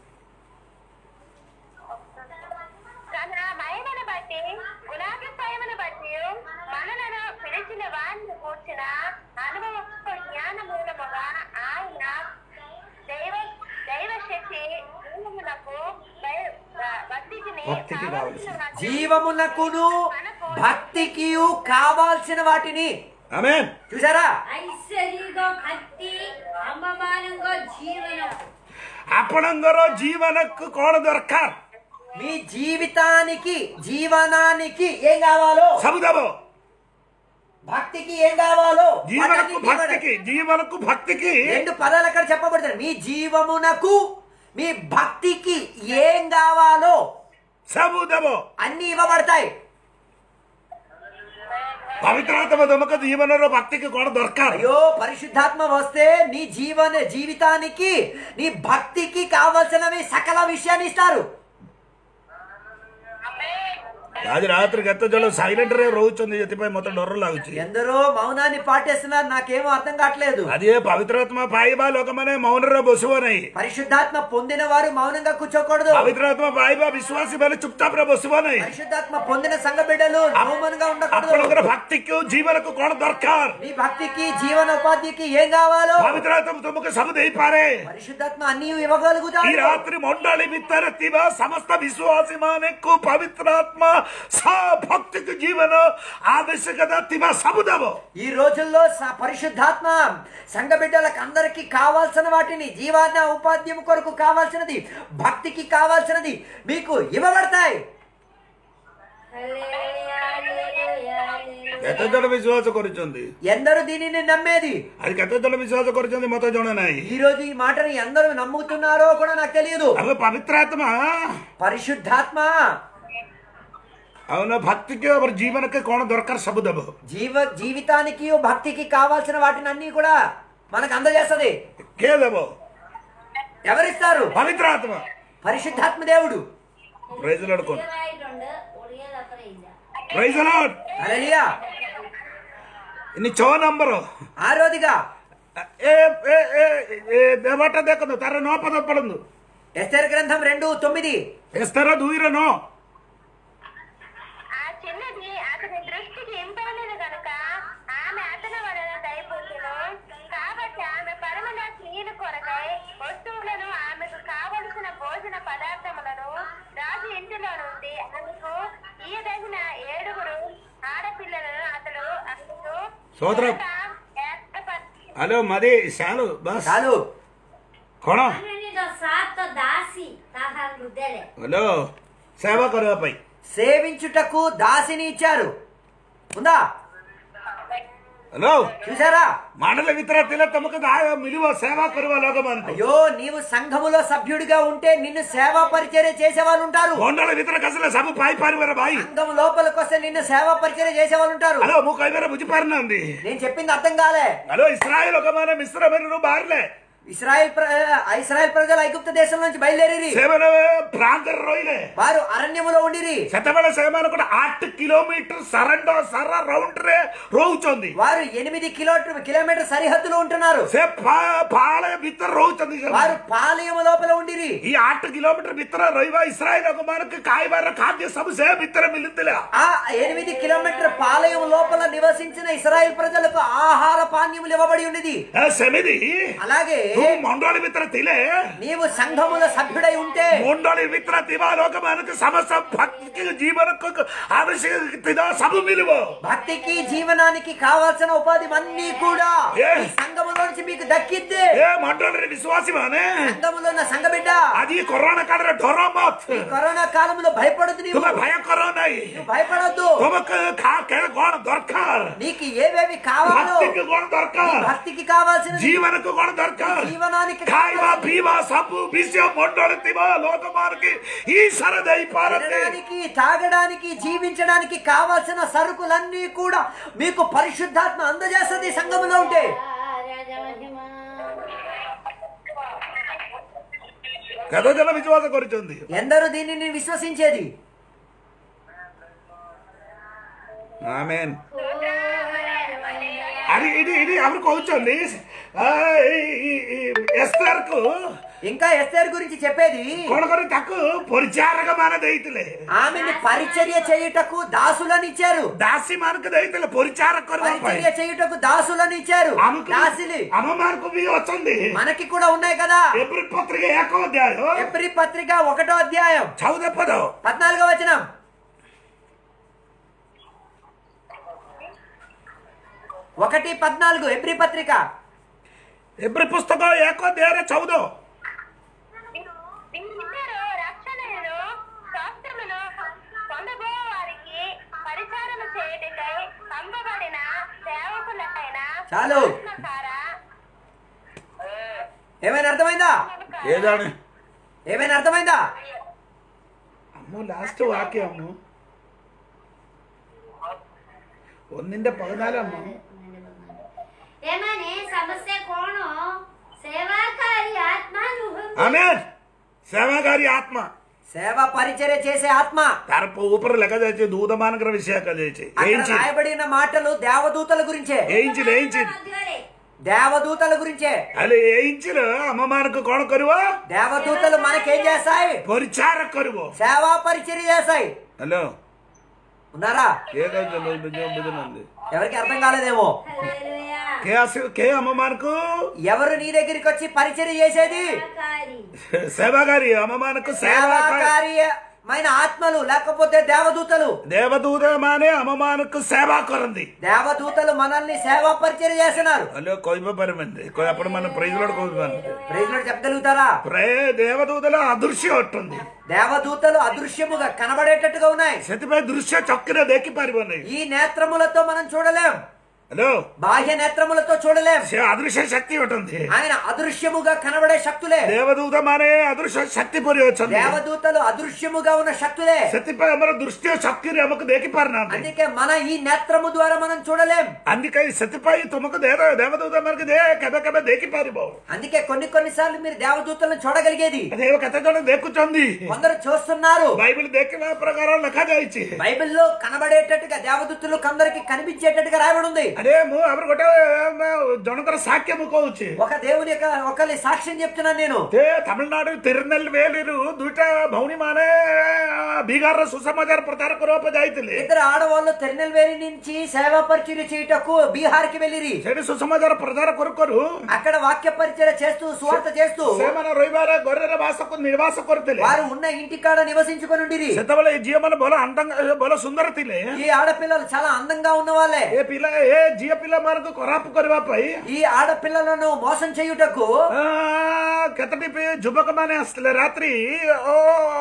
తన మహిమను బట్టి గుణాభిప్రాయమును బట్టి మనలను పిలిచిన వారిని కూర్చిన అనుభవ జ్ఞాన మూలముగా ఆయన దైవ దైవ శక్తి మూలమునకు భయ- భక్తికిని భక్తికి కావలసిన. కావలసిన జీవమునకును భక్తికి కావాల్సిన వాటిని ఆమె చూసారా ಐಶ್ವರ್ಯಗ ಭಕ್ತಿ ಅಮ್ಮಮಾನಂಗ ಜೀವನ ଆପଣଙ୍କର ଜୀବନକୁ କଣ ଦରକାର మీ జీవితానికి జీవనానికి ఏం కావాలో సబుదబో భక్తికి ఏం కావాలో జీవనకు వాటన్నిటిని ఇవ్వడం. భక్తికి జీవనకు భక్తికి రెండు పదాలు అక్కడ చెప్పబడతాయి మీ జీవమునకు మీ భక్తికి ఏం కావాలో సబుదబో అన్ని ఇవ్వబడతాయి పవిత్రాత్మ దొమక జీవనంలో భక్తికి కూడా దొరకాలి అయ్యో పరిశుద్ధాత్మ వస్తే నీ జీవన జీవితానికి నీ భక్తికి కావలసినవి సకల విషయాన్ని ఇస్తారు అది రాత్రి గత జలో సైలెంట్ రే రోచుంది ఎత్తిపై మొత్తం డొర్ర లాగుచ్చి ఎందరో మౌనాన్ని పాటిస్తున్నారు నాకేమో అర్థం కావట్లేదు అదే పవిత్రాత్మ పాయిబా లోకమనే మౌనర బొసువనై పరిశుద్ధాత్మ పొందిన వారు మౌనంగా కూర్చోకూడదు పవిత్రాత్మ పాయిబా విశ్వాసి ಮೇಲೆ ಚುಪ್ಚಾಪ್ ರ ಬೊಸುವನೈ పరిశుద్ధాత్మ పొందిన సంఘ బిడ్డలు మౌనంగా ఉండకూడదు అప్పుడొకరు భక్తికి జీవనకు కోణ దొరకార్ నీ భక్తికి జీవన ఉపాధికి ఏం కావాలో పవిత్రాత్మ తుమకు సబు దేయిపారే పరిశుద్ధాత్మ అన్ని ఈ ఇవ్వగలుగుతారు రాత్రి మొండలి బిత్తరత్తివ సమస్త విశ్వాసి మానకు పవిత్రాత్మ సా భక్తికి జీవన ఆవశ్యకత తివ సబుదవ ఈ రోజుల్లో స- పరిశుద్ధాత్మ సంఘ బిడ్డలకు అందరికి కావాల్సిన వాటిని జీవాన ఉపాధ్యం కొరకు కావాల్సినది భక్తికి కావాల్సినది మీకు ఇవ్వబడతాయి హల్లెలూయా, హల్లెలూయా, హల్లెలూయా. କେତେ విశ్వాస କରୁଛନ୍ତି ఎందరూ దీనిని నమ్మేది అది କେତେ ଜଣ ବିଶ୍ୱାସ କରୁଛନ୍ତି ମତେ ଜଣା ନାହିଁ ఈ రోజు ఈ మాటని ఎందరూ నమ్ముతున్నారో కూడా నాకు తెలియదు అవి పవిత్రాత్మ పరిశుద్ధాత్మ అవును భక్తికి మరి జీవనకి కోణ దొరకరు సబుదవ జీవ జీవితానికి భక్తికి కావాల్సిన వాటిని అన్ని కూడా మనకు అందజేస్తది కేదవ ఎవరిస్తారు పవిత్రాత్మ పరిశుద్ధాత్మ దేవుడు ప్రైజ్ అడుకోండి ಉಳಿಯಲಾಯ್ತುಂಡು, ಉಳಿಯದ ಹತ್ರ ಇಲ್ಲ. ప్రైజ్ లాడ్ హల్లెలూయా ఇన్ని చో నంబరు ఆరోదిగా ఏ ఏ ఏ ఏ దేవట దేకదు తర నో పద పడందు ఎస్తేర్ గ్రంథం రెండు తొమ్మిది ఎస్తర దూయిర నో ఆ చిన్నది అతని దృష్టికి ఇంపడలేదు కనుక ఆమె అతని వలన దయపొందును కాబట్టి ఆమె పరమన స్త్రీల కొరకై వస్తువులను ఆమెకు కావలసిన భోజన పదార్థములను రాజు ఇంటిలో నుండి ఆమెకు ఈయదగిన ఏడుగురు ఆడపిల్లలను అతడు అందుకు సోదరం. ఏర్పరచి హలో మది చాలు బస్ చాలు కోణ ಅವನಿಗೆ ಸಾತ ದಾಸಿ ತಾಹ ರುದ್ದೆಲೆ హలో సేవ କରିବା ପାଇଁ సేవించుటకు దాసిని ఇచ్చారు ఉందా హలో చూసారా మండల వితర తిల తమకు దా- మిలువ సేవ కరువ లోకమంత అయ్యో నీవు సంఘములో సభ్యుడిగా ఉంటే నిన్ను సేవా పరిచర్య చేసే వాళ్ళు ఉంటారు మండల వితర కసల సభ పాయి పారివర బాయి సంఘం లోపలికి వస్తే నిన్ను సేవా పరిచర్య చేసే వాళ్ళు ఉంటారు హలో ము కైవర బుజ్జిపారిన ఉంది నేను చెప్పింది అర్థం కాలే హలో ఇస్రాయల్ ఒక మన మిశ్రమైన బార్లే ఇస్రాయల్ ప్ర- ఇస్రాయల్ ప్రజలు ఐగుప్త దేశం నుంచి బయలుదేరి సేవన ప్రాంత రోయిలే వారు అరణ్యములో ఉండిరి ସେତେବେଳେ ସେମାନେ ଗୋଟେ ଆଠ କିଲୋମିଟର ସାରାଣ୍ଡ ସାରା ରାଉଣ୍ଡ ରେ ରହୁଛନ୍ତି వారు ఎనిమిది కిలో కిలోమీటర్ సరిహద్దులో ఉంటున్నారు ସେ ପା- ପାହାଳ ଭିତରେ ରହୁଛନ୍ତି వారు ସେମାନେ। పాలయము లోపల ఉండిరి ఈ ଆଠ କିଲୋମିଟର ଭିତରେ ରହିବା ଇସ୍ରାଏଲ ଲୋକମାନଙ୍କୁ ଖାଇବାର ଖାଦ୍ୟ ସବୁ ସେ ଭିତରେ ମିଳୁଥିଲା ఆ ఎనిమిది కిలోమీటర్ పాలయం లోపల నివసించిన ఇస్రాయల్ ప్రజలకు ఆహార పానీయములు ఇవ్వబడి ఉన్నది ଏ ସେମିତି అలాగే ତୁ ମଣ୍ଡଳୀ ଭିତରେ ଥିଲେ నీవు సంఘముల సభ్యుడై ఉంటే ମଣ୍ଡଳୀ ଭିତରେ ଥିବା ଲୋକମାନଙ୍କୁ ସମସ୍ତ ଭକ୍ତି ଜୀବନକୁ ଆବଶ୍ୟକ ଥିବା ସବୁ ମିଳିବ భక్తికి జీవనానికి కావాల్సిన ఉపాధి అన్ని కూడా ఏ? ఈ సంఘములో నుంచి మీకు దక్కిద్ది ଏ ମଣ୍ଡଳୀରେ ବିଶ୍ୱାସୀ ମାନେ సంఘములో ఉన్న సంఘ బిడ్డ ଆଜି କରୋନା କାଳରେ ଡର ମତ ఈ కరోనా కాలంలో భయపడదు నీవు ତୁମେ ଭୟ କର ନାହିଁ నువ్వు భయపడొద్దు ତୁମକୁ ଖା- କେ- କଣ ଦରକାର నీకు ఏవేవి కావాలో ଭକ୍ତିକୁ କଣ ଦରକାର భక్తికి కావాల్సిన ଜୀବନକୁ କଣ ଦରକାର జీవనానికి ଖାଇବା కావాల్సిన- ପିଇବା ସବୁ ବିଷୟ ମଣ୍ଡଳୀ ଥିବା ଲୋକମାନଙ୍କୁ ଈଶ୍ୱର ଦେଇପାରନ୍ତି తినడానికి తాగడానికి జీవించడానికి కావాల్సిన సరుకులన్నీ కూడా మీకు పరిశుద్ధాత్మ అందజేస్తుంది సంఘములో ఉంటే ರಾಜ ಮಹಿಮಾ କେତେ ଜଣ ବିଶ୍ୱାସ କରିଛନ୍ତି ఎందరూ దీనిని విశ్వసించేది ଆମେନ୍ ଆରେ ଏଇଠି ଏଇଠି ଆମର କହୁଛନ୍ତି ଆ, ଏଇ- ଏଇ- ଏଇ ଏସ୍ତରକୁ ఇంకా ఎస్తేర్ గురించి చెప్పేది କଣ କରି ତାକୁ ପରିଚାରକ ମାନେ ଦେଇଥିଲେ ఆమెని పరిచర్య చేయుటకు దాసులను ఇచ్చారు ଦାସୀ ମାନଙ୍କୁ ଦେଇଥିଲେ ପରିଚାରକ କରିବା ପାଇଁ పరిచర్య చేయుటకు దాసులను ఇచ్చారు ଆମକୁ దాసిలి ଆମ ମାନଙ୍କୁ ବି ଅଛନ୍ତି మనకి కూడా ఉన్నాయి కదా ଏପ୍ରିଲ ପତ୍ରିକା ଏକ ଅଧ୍ୟାୟ ఎప్రి పత్రిక ఒకటో అధ్యాయం ଚଉଦ ପଦ పద్నాలుగో వచనం ఒకటి పద్నాలుగు ఎప్రి పత్రిక ଏପ୍ରିଲ ପୁସ୍ତକ ଏକ ଅଧ୍ୟାୟରେ ଚଉଦ వీరిద్దరు రక్షణను చాలు సారా ఏమైనా అర్థమైందా ఏదాని ఏమైనా అర్థమైందా അമ്മു ലാസ്റ്റ് വാക്യം അമ്മു ഒന്നിന്റെ പതിനാലമ്മ ఏమని సమస్య కోణం సేవాకారి ఆత్మ నువ్వు ആമേൻ సేవాకారి ఆత్మ సేవ పరిచర్య చేసే ఆత్మ તાર ઉપર లెక్క చేసి దూతమానకర విషయాక చేసి అక్కడ ఏంచి రాయబడిన మాటలు దేవదూతల గురించే ఏంచి ఏంచి మధ్యవరే. దేవదూతల గురించే అలా ఏంచిలు అమ్మమానకు కోణ కరువో దేవదూతలు మనకేం చేస్తాయి పరిచార కరువో సేవా పరిచర్య చేస్తాయి హలో ఉన్నారా ఏ ఉంది ఎవరికి అర్థం కాలేదేమో హల్లెలూయా. కే అసలు కే అమ్మమానకు ఎవరు నీ దగ్గరికి వచ్చి పరిచర్య చేసేది సేవాకారి. సేవాగారి అమ్మమానకు సేవాకారి సేవాకార్యమైన ఆత్మలు లేకపోతే దేవదూతలు దేవదూతమానే అమ్మమానకు సేవా కొరంది దేవదూతలు మనల్ని సేవా పరిచర్య చేస్తున్నారు హలో కొయ్య పరమంది అప్పుడు మనం ప్రైజ్లో కొయ్యమని ప్రైజ్లో చెప్పగలుగుతారా ప్రే దేవదూతల అదృశ్యం ఉంటుంది దేవదూతలు అదృశ్యముగా కనబడేటట్టుగా ఉన్నాయి ସେଥିପାଇଁ ଦୃଶ୍ୟ ଚକିରେ ଦେଖିପାରିବନି ఈ నేత్రములతో మనం చూడలేం ହ୍ୟାଲୋ బాహ్య నేత్రములతో చూడలేం ସେ ଅଦୃଶ୍ୟ ଶକ୍ତି ଅଟନ୍ତି ఆయన అదృశ్యముగా కనబడే శక్తులే ଦେବଦୂତ ମାନେ ଅଦୃଶ୍ୟ ଶକ୍ତି ପରି ଅଛନ୍ତି దేవదూతలు అదృశ్యముగా ఉన్న శక్తులే ସେଥିପାଇଁ ଆମର ଦୃଶ୍ୟ ଶକ୍ତିରେ ଆମକୁ ଦେଖିପାରୁନାହାନ୍ତି అందుకే మన ఈ నేత్రము ద్వారా మనం చూడలేం అందుకని ସେଥିପାଇଁ ତୁମକୁ ଦେହ ଦେବଦୂତ ମାନଙ୍କୁ ଦେ କେବେ କେବେ ଦେଖିପାରିବ అందుకే కొన్ని కొన్నిసార్లు మీరు దేవదూతలను చూడగలిగేది ଦେବ କେତେ ଜଣ ଦେଖୁଛନ୍ତି కొందరు చూస్తున్నారు బైబిల్ ଦେଖିବା ప్రకారం ଲେଖାଯାଇଛି బైబిల్లో కనబడేటట్టుగా దేవదూతలు కొందరికి కనిపించేటట్టుగా రాయబడి ఉంది ଆରେ ମୁଁ ଆମର ଗୋଟେ ମ, ଜଣଙ୍କର ସାକ୍ଷ୍ୟ ମୁଁ କହୁଛି ఒక దేవుని యొక్క ఒకరి సాక్ష్యం చెప్తున్నాను నేను ସେ ତାମିଲନାଡୁ ତିରୁନେଲవేలిରୁ ଦୁଇଟା ଭଉଣୀ ମାନେ ବିହାରର ସୁସମାଚାର ପ୍ରଚାର କରିବା ପାଇଁ ଯାଇଥିଲେ ఇద్దరు ఆడవాళ్ళు తిరునెల్వేలి నుంచి సేవా పరిచర్య చేయుటకు బీహార్ కి వెళ్ళిరి ସେଠି సుసమాచాର ప్రచార కରୁ కరు అక్కడ వాక్య పరిచర్య చేస్తూ సువార్త చేస్తూ ସେମାନେ ରହିବାର ଘରରେ ବାସକୁ ନିବାସ କରୁଥିଲେ వారు ఉన్న ఇంటికాడ నివసించుకొని ఉండిరి ସେତେବେଳେ ଏ ଝିଅ ମାନେ ଭଲ ଆଣ୍ଡ- ଭଲ ସୁନ୍ଦର ଥିଲେ ఈ ఆడపిల్లలు చాలా అందంగా ఉన్న వాళ్ళే ଏ ପିଲା ଏ ଝିଅ ପିଲାମାନଙ୍କୁ ଖରାପ କରିବା ପାଇଁ ఈ ఆడపిల్లలను మోసం చేయుటకు ଆ, କେତୋଟି ପି- ଯୁବକ ମାନେ ଆସିଥିଲେ ରାତ୍ରି ଓ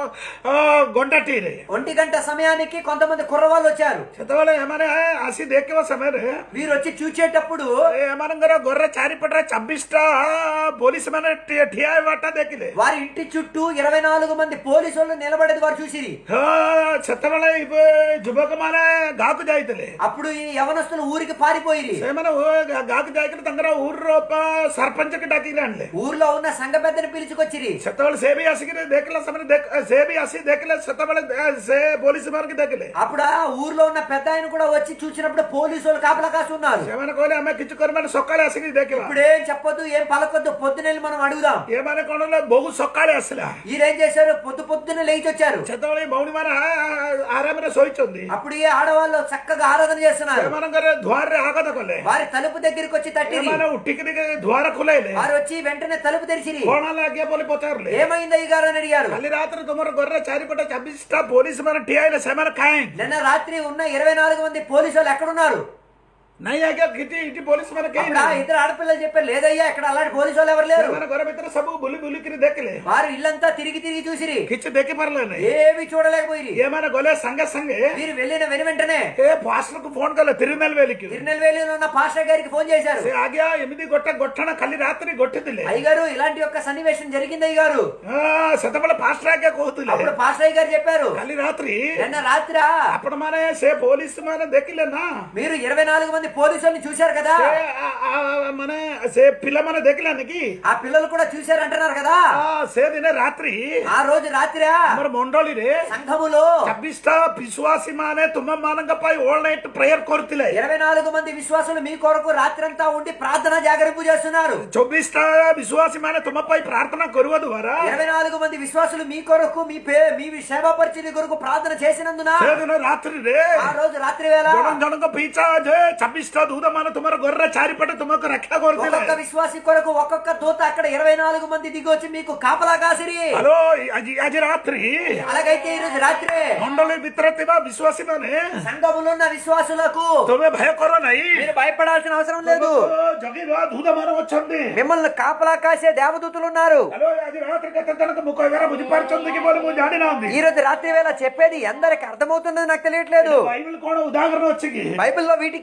ଓ, ଘଣ୍ଟାଟିରେ ఒంటి గంట సమయానికి కొంతమంది కుర్రవాళ్ళు వచ్చారు ସେତେବେଳେ ଏମାନେ ଆସି ଦେଖିବା ସମୟରେ వీరు వచ్చి చూచేటప్పుడు ଏମାନଙ୍କର ଘରରେ ଚାରିପଟରେ ଚବିଶଟା ପୋଲିସ ମାନେ ଠି- ଠିଆ ହେବାଟା ଦେଖିଲେ వారి ఇంటి చుట్టూ ఇరవై నాలుగు మంది పోలీసులు నిలబడేది వారు చూసిరి ହଁ, ସେତେବେଳେ ଏବେ ଯୁବକ ମାନେ ଗାଁକୁ ଯାଇଥିଲେ అప్పుడు ఈ యవనస్తులు ఊరికి పారిపోయిరి ସେମାନେ ଓ ଗା- ଗାଁକୁ ଯାଇକିରି ତାଙ୍କର ఊర్ର ପ- ସରପଞ୍ଚకి ଡାକିକି ଆଣିଲେ ఊర్లో ఉన్న సంఘ పెద్దని పిలుచుకొచ్చిరి ସେତେବେଳେ ସେ ବି ଆସିକିରି ଦେଖିଲେ ସେମାନେ ଦେଖ- ସେ ବି ଆସି ଦେଖିଲେ ସେତେବେଳେ ଦେ- ସେ ପୋଲିସ ମାନଙ୍କୁ ଦେଖିଲେ అప్పుడు ఆ ఊర్లో ఉన్న పెద్ద ఆయన కూడా వచ్చి చూసినప్పుడు పోలీసులు కాపలా కాసి ఉన్నారు ସେମାନେ କହିଲେ ଆମେ କିଛି କରିବାନି ସକାଳେ ଆସିକିରି ଦେଖିବା ఇప్పుడు ఏం చెప్పొద్దు ఏం పలకొద్దు పొద్దునెళ్ళి మనం అడుగుదాం ଏମାନେ କଣ ହେଲା ବହୁତ ସକାଳେ ଆସିଲା ఈరేం చేశారు పొద్దు పొద్దున లేచి వచ్చారు ସେତେବେଳେ ଭଉଣୀ ମାନେ ଆରାମରେ ଶୋଇଛନ୍ତି అప్పుడు ఈ ఆడవాళ్ళు చక్కగా ఆరాధన చేస్తున్నారు ସେମାନଙ୍କର ଧୂଆରରେ ଆଘାତ କଲେ వారి తలుపు దగ్గరికి వచ్చి తట్టిరి ଏମାନେ ଉଠିକିରି ଧୂଆର ଖୋଲାଇଲେ వారు వచ్చి వెంటనే తలుపు తెరిచిరి କଣ ହେଲା ଆଜ୍ଞା ବୋଲି ପଚାରିଲେ ఏమైంది అయ్యగారు అని అడిగారు କାଲି ରାତିରେ ତୁମର ଘରରେ ଚାରିପଟେ ଚବିଶଟା ପୋଲିସ ମାନେ ଠିଆ ହେଲେ ସେମାନେ କାହିଁ నిన్న రాత్రి ఉన్న ఇరవై నాలుగు మంది పోలీసు వాళ్ళు ఎక్కడున్నారు ନାଇଁ ଆଜ୍ଞା କିଛି ଏଠି ପୋଲିସ ମାନେ କେହି అప్పుడు ఆ ନାହିଁ ఇద్దరు ఆడపిల్లలు చెప్పారు లేదయ్యా ఇక్కడ అలాంటి పోలీసు వాళ్ళు ఎవరు లేరు ସେମାନେ ଘର ଭିତରେ ସବୁ ବୁଲି ବୁଲିକିରି ଦେଖିଲେ వారు ఇల్లంతా తిరిగి తిరిగి చూసిరి କିଛି ଦେଖିପାରିଲେ ନାହିଁ ఏమి చూడలేకపోయి ଏମାନେ ଗଲେ ସାଙ୍ଗେ ସାଙ୍ଗେ వీరు వెళ్ళిన వెను వెంటనే ଏ ଫାଷ୍ଟକୁ ଫୋନ କଲେ ତିରୁନେଲవేଲିକି తిరునెల్వేలిలో ఉన్న పాస్టర్ గారికి ఫోన్ చేశారు ସେ ଆଜ୍ଞା ଏମିତି ଗୋଟେ ଗଠନ କାଲି ରାତିରେ ଘଟିଥିଲେ అయ్యగారు ఇలాంటి యొక్క సన్నివేశం జరిగింది అయ్యగారు ହଁ, ସେତେବେଳେ ପାଷ୍ଟର ଆଜ୍ଞା କହୁଥିଲେ అప్పుడు పాస్టర్ అయ్య గారు చెప్పారు କାଲି ରାତ୍ରି నిన్న రాత్రి ଆପଣ ମାନେ ସେ ପୋଲିସ ମାନେ ଦେଖିଲେ ନା మీరు ఇరవై నాలుగు మంది పోలీసుల్ని చూశారు కదా ସେ ଆ- ଆ- ମାନେ ସେ ପିଲାମାନେ ଦେଖିଲାନି କି ఆ పిల్లలు కూడా చూశారు అంటున్నారు కదా ଆ, ସେ ଦିନେ ରାତ୍ରି ఆ రోజు రాత్రి ଆମର ମଣ୍ଡଳୀରେ సంఘములో ଚବିଶଟା ବିଶ୍ୱାସୀ ମାନେ ତୁମ ମାନଙ୍କ ପାଇଁ ଅଲ୍ ନାଇଟ୍ ପ୍ରେୟର କରୁଥିଲେ ఇరవై నాలుగు మంది విశ్వాసులు మీ కొరకు రాత్రంతా ఉండి ప్రార్థన జాగరింపు చేస్తున్నారు ଚବିଶଟା ବିଶ୍ୱାସୀ ମାନେ ତୁମ ପାଇଁ ପ୍ରାର୍ଥନା କରିବା ଦ୍ୱାରା ఇరవై నాలుగు మంది విశ్వాసులు మీ కొరకు మీ పే మీ సేవా పరిచయ కొరకు ప్రార్థన చేసినందున ସେଦିନ ରାତ୍ରିରେ ఆ రోజు రాత్రి వేళ ଜଣ ଜଣଙ୍କ ପିଛା ଯେ ଚବିଶଟା ଦୂତ ମାନେ ତୁମର ଘରର ଚାରିପଟେ ତୁମକୁ ରକ୍ଷା କରୁଥିଲେ ఒక్కొక్క విశ్వాసి కొరకు ఒక్కొక్క దూత అక్కడ ఇరవై నాలుగు మంది దిగి వచ్చి మీకు కాపలా కాసిరి ହ୍ୟାଲୋ ଆଜି ଆଜି రాత్రి అలాగైతే ఈ రోజు రాత్రి ମଣ୍ଡଳୀ ଭିତରେ ଥିବା ବିଶ୍ୱାସୀ ମାନେ సంఘములో ఉన్న విశ్వాసులకు ତୁମେ ଭୟ କର ନାହିଁ మీరు భయపడాల్సిన అవసరం లేదు ଜଗିବା ଦୂତ ମାନେ ଅଛନ୍ତି మిమ్మల్ని కాపలా కాసే దేవదూతులు ఉన్నారు ହ୍ୟାଲୋ ଆଜି ରାତିରେ କେତେ ଜଣଙ୍କ ମୁଁ କହିବାର ବୁଝିପାରୁଛନ୍ତି କି ବୋଲି ମୁଁ ଜାଣିନାହାନ୍ତି ఈ రోజు రాత్రి వేళ చెప్పేది ఎందరికి అర్థమవుతుందో నాకు తెలియట్లేదు ବାଇବଲ କଣ ଉଦାହରଣ ଅଛି କି బైబిల్లో వీటికి ఏదైనా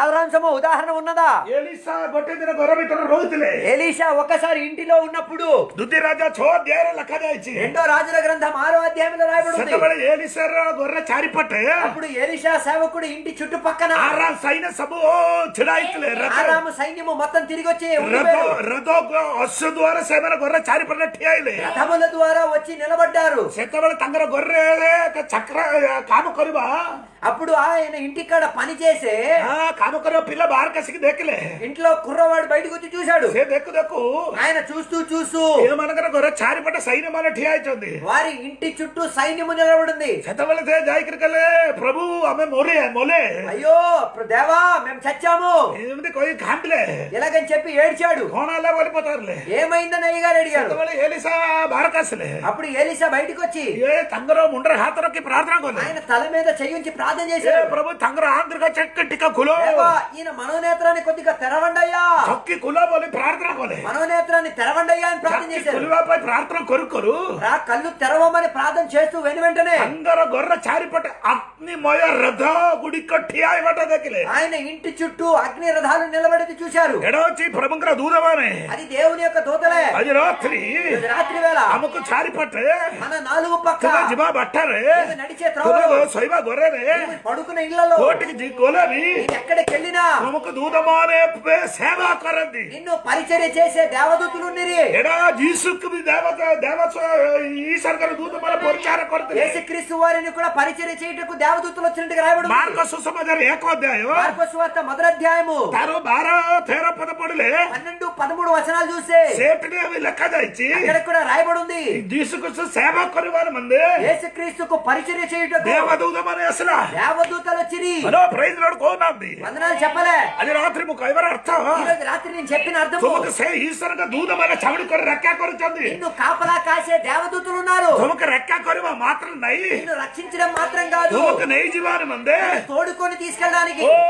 సారాంశము ఉదాహరణ ఉన్నదా ಎಲಿಸಾ ಗೊಟ್ಟೆ ದಿನ ಗೊರ ಬಿಟ್ಟರು ರೋಗುತ್ತಿಲೆ ఎలీషా ఒకసారి ఇంటిలో ఉన్నప్పుడు ದುದ್ದಿ ರಾಜ ಚೋ ದೇರ ಲೆಕ್ಕ ದಾಯ್ಚಿ రెండో రాజుల గ్రంథం ఆరో అధ్యాయంలో రాయబడి ఉంది ಸತ್ತಬಳೆ ಏಲಿಸರ ಗೊರ್ರ ಚಾರಿಪಟ್ಟೆ అప్పుడు ఎలీషా సేవకుడు ఇంటి చుట్టుపక్కన ಆರ ಸೈನ್ಯ ಸಬು ಚಿಡಾಯ್ತಲೆ ರಥ ఆరాము సైన్యము మొత్తం తిరిగి వచ్చి ರಥೋ ఉండిపోయారు. ರಥೋ ಅಶ್ವ ದ್ವಾರ ಸೇವನ ಗೊರ್ರ ಚಾರಿಪಟ್ಟ ಠಿಯಾಯಿಲೆ రథముల ద్వారా వచ్చి నిలబడ్డారు ସେତେବେଳେ ତାଙ୍କର ଗୋରରେ ଚକ୍ର କାମ କରିବା అప్పుడు ఆయన ఇంటికాడ పని చేసే ହଁ, କାମ କରିବା ପିଲା ବାହାରକୁ ଆସିକି ଦେଖିଲେ ఇంట్లో కుర్రవాడు బయటకు వచ్చి చూశాడు ସେ ଦେଖୁ ଦେଖୁ ఆయన చూస్తూ చూస్తూ ଏମାନଙ୍କର ଘର ଚାରିପଟେ ସୈନ୍ୟ ମାନେ ଠିଆ ହେଇଛନ୍ତି వారి ఇంటి చుట్టూ సైన్యము నిలబడింది ସେତେବେଳେ ସେ ଯାଇକିରି କହିଲେ ପ୍ରଭୁ ଆମେ ମୋରେ ମୋଲେ అయ్యో ప్ర- దేవా మేము చచ్చాము ଏମିତି କହି କାନ୍ଦିଲେ ఇలాగని చెప్పి ఏడ్చాడు କଣ ହେଲା ବୋଲି ପଚାରିଲେ ఏమైందని అయ్యగారు అడిగాడు ସେତେବେଳେ ଏଲିସା ବାହାରକୁ ଆସିଲେ అప్పుడు ఎలీసా బయటకు వచ్చి ଏ ତାଙ୍କର ମୁଣ୍ଡରେ ହାତ ରଖି ପ୍ରାର୍ଥନା କଲେ ఆయన తల మీద చెయ్యించి ప్రార్థన ଏ చేశాడు ପ୍ରଭୁ ତାଙ୍କର ଆନ୍ତରିକ ଚକ୍କି ଟିକା ଖୋଲ దేవా ఈయన మనోనేత్రాన్ని కొద్దిగా తెరవండి అయ్యా ଚକ୍କି ଖୋଲ ବୋଲି ପ୍ରାର୍ଥନା କଲେ మనోనేత్రాన్ని తెరవండి అయ్యా అని ప్రార్థన ଚକ୍କି చేశారు ଖୋଲିବା ପାଇଁ ପ୍ରାର୍ଥନା କରୁ କରୁ రా కళ్ళు తెరవమని ప్రార్థన చేస్తూ వెను వెంటనే ତାଙ୍କର ଘରର ଚାରିପଟେ ଅଗ୍ନିମୟ ରଥ ଗୁଡ଼ିକ ଠିଆ ହେବାଟା ଦେଖିଲେ ఆయన ఇంటి చుట్టూ అగ్ని రథాలు నిలబడి చూశారు ଏଡ ଅଛି ପ୍ରଭୁଙ୍କର ଦୂତମାନେ అది దేవుని యొక్క దూతలే ଆଜି ରାତ୍ରି ఈరోజు రాత్రి వేళ ଆମକୁ ଚାରିପଟେ మన నాలుగు పక్క ତୁମେ ଯିବା ବାଟରେ నీవు నడిచే ତୁମେ త్రోవలో ଶୋଇବା ଘରରେ నీవు పడుకున్న ఇళ్లలో కోటికి జీ- గଲେ ବି నీవు ఎక్కడికి వెళ్ళినా ତୁମକୁ ଦୂତମାନେ ପେ- ସେବା କରନ୍ତି నిన్ను పరిచర్య చేసే దేవదూతులు ఉన్నిరి ଏଡା ଯୀଶୁକୁ ବି ଦେବତା ଦେବ ଈଶ୍ୱରଙ୍କର ଦୂତମାନେ ପରିଚାର କରିଥିଲେ యేసుక్రీస్తు వారిని కూడా పరిచర్య చేయుటకు దేవదూతలు వచ్చినట్టుగా రాయబడి ఉంది. ମାର୍କ ସୁସମାଚାର ଏକ ଅଧ୍ୟାୟ మార్కు సువార్త మొదటి అధ్యాయము ତାର ବାର ତେର పଦ ପଢିଲେ పన్నెండు పదమూడు వచనాలు చూస్తే ସେଠି ଲେଖା ଯାଇଛି అక్కడ కూడా రాయబడి ఉంది ଯୀଶୁକୁ ସେବା କରିବାର మంది యేసుక్రీస్తుకు పరిచర్య చేయుటకు దేవదూత ମାନେ ଆସିଲା దేవదూతలు వచ్చిరి హలో ప్రైజ్ లోడ్ କହୁନାହାନ୍ତି వందనాలు చెప్పలే ଆଜି ରାତ୍ରି ମୁଁ କହିବାର ଅର୍ଥ ఈ రోజు రాత్రి నేను చెప్పిన అర్థము ତୁମକୁ ସେ ଈଶ୍ୱରଙ୍କ ଦୂତ ମାନେ ଛାଉଡ଼ି କରି ରକ୍ଷା କରୁଛନ୍ତି నిన్ను కాపలా కాసే దేవదూతలు ఉన్నారు ତୁମକୁ ରକ୍ଷା କରିବା ମାତ୍ର ନାହିଁ నిన్ను రక్షించడం మాత్రం కాదు ତୁମକୁ ନେଇଯିବାର ମନ୍ଦେ తోడుకొని తీసుకెళ్ళడానికి ଓ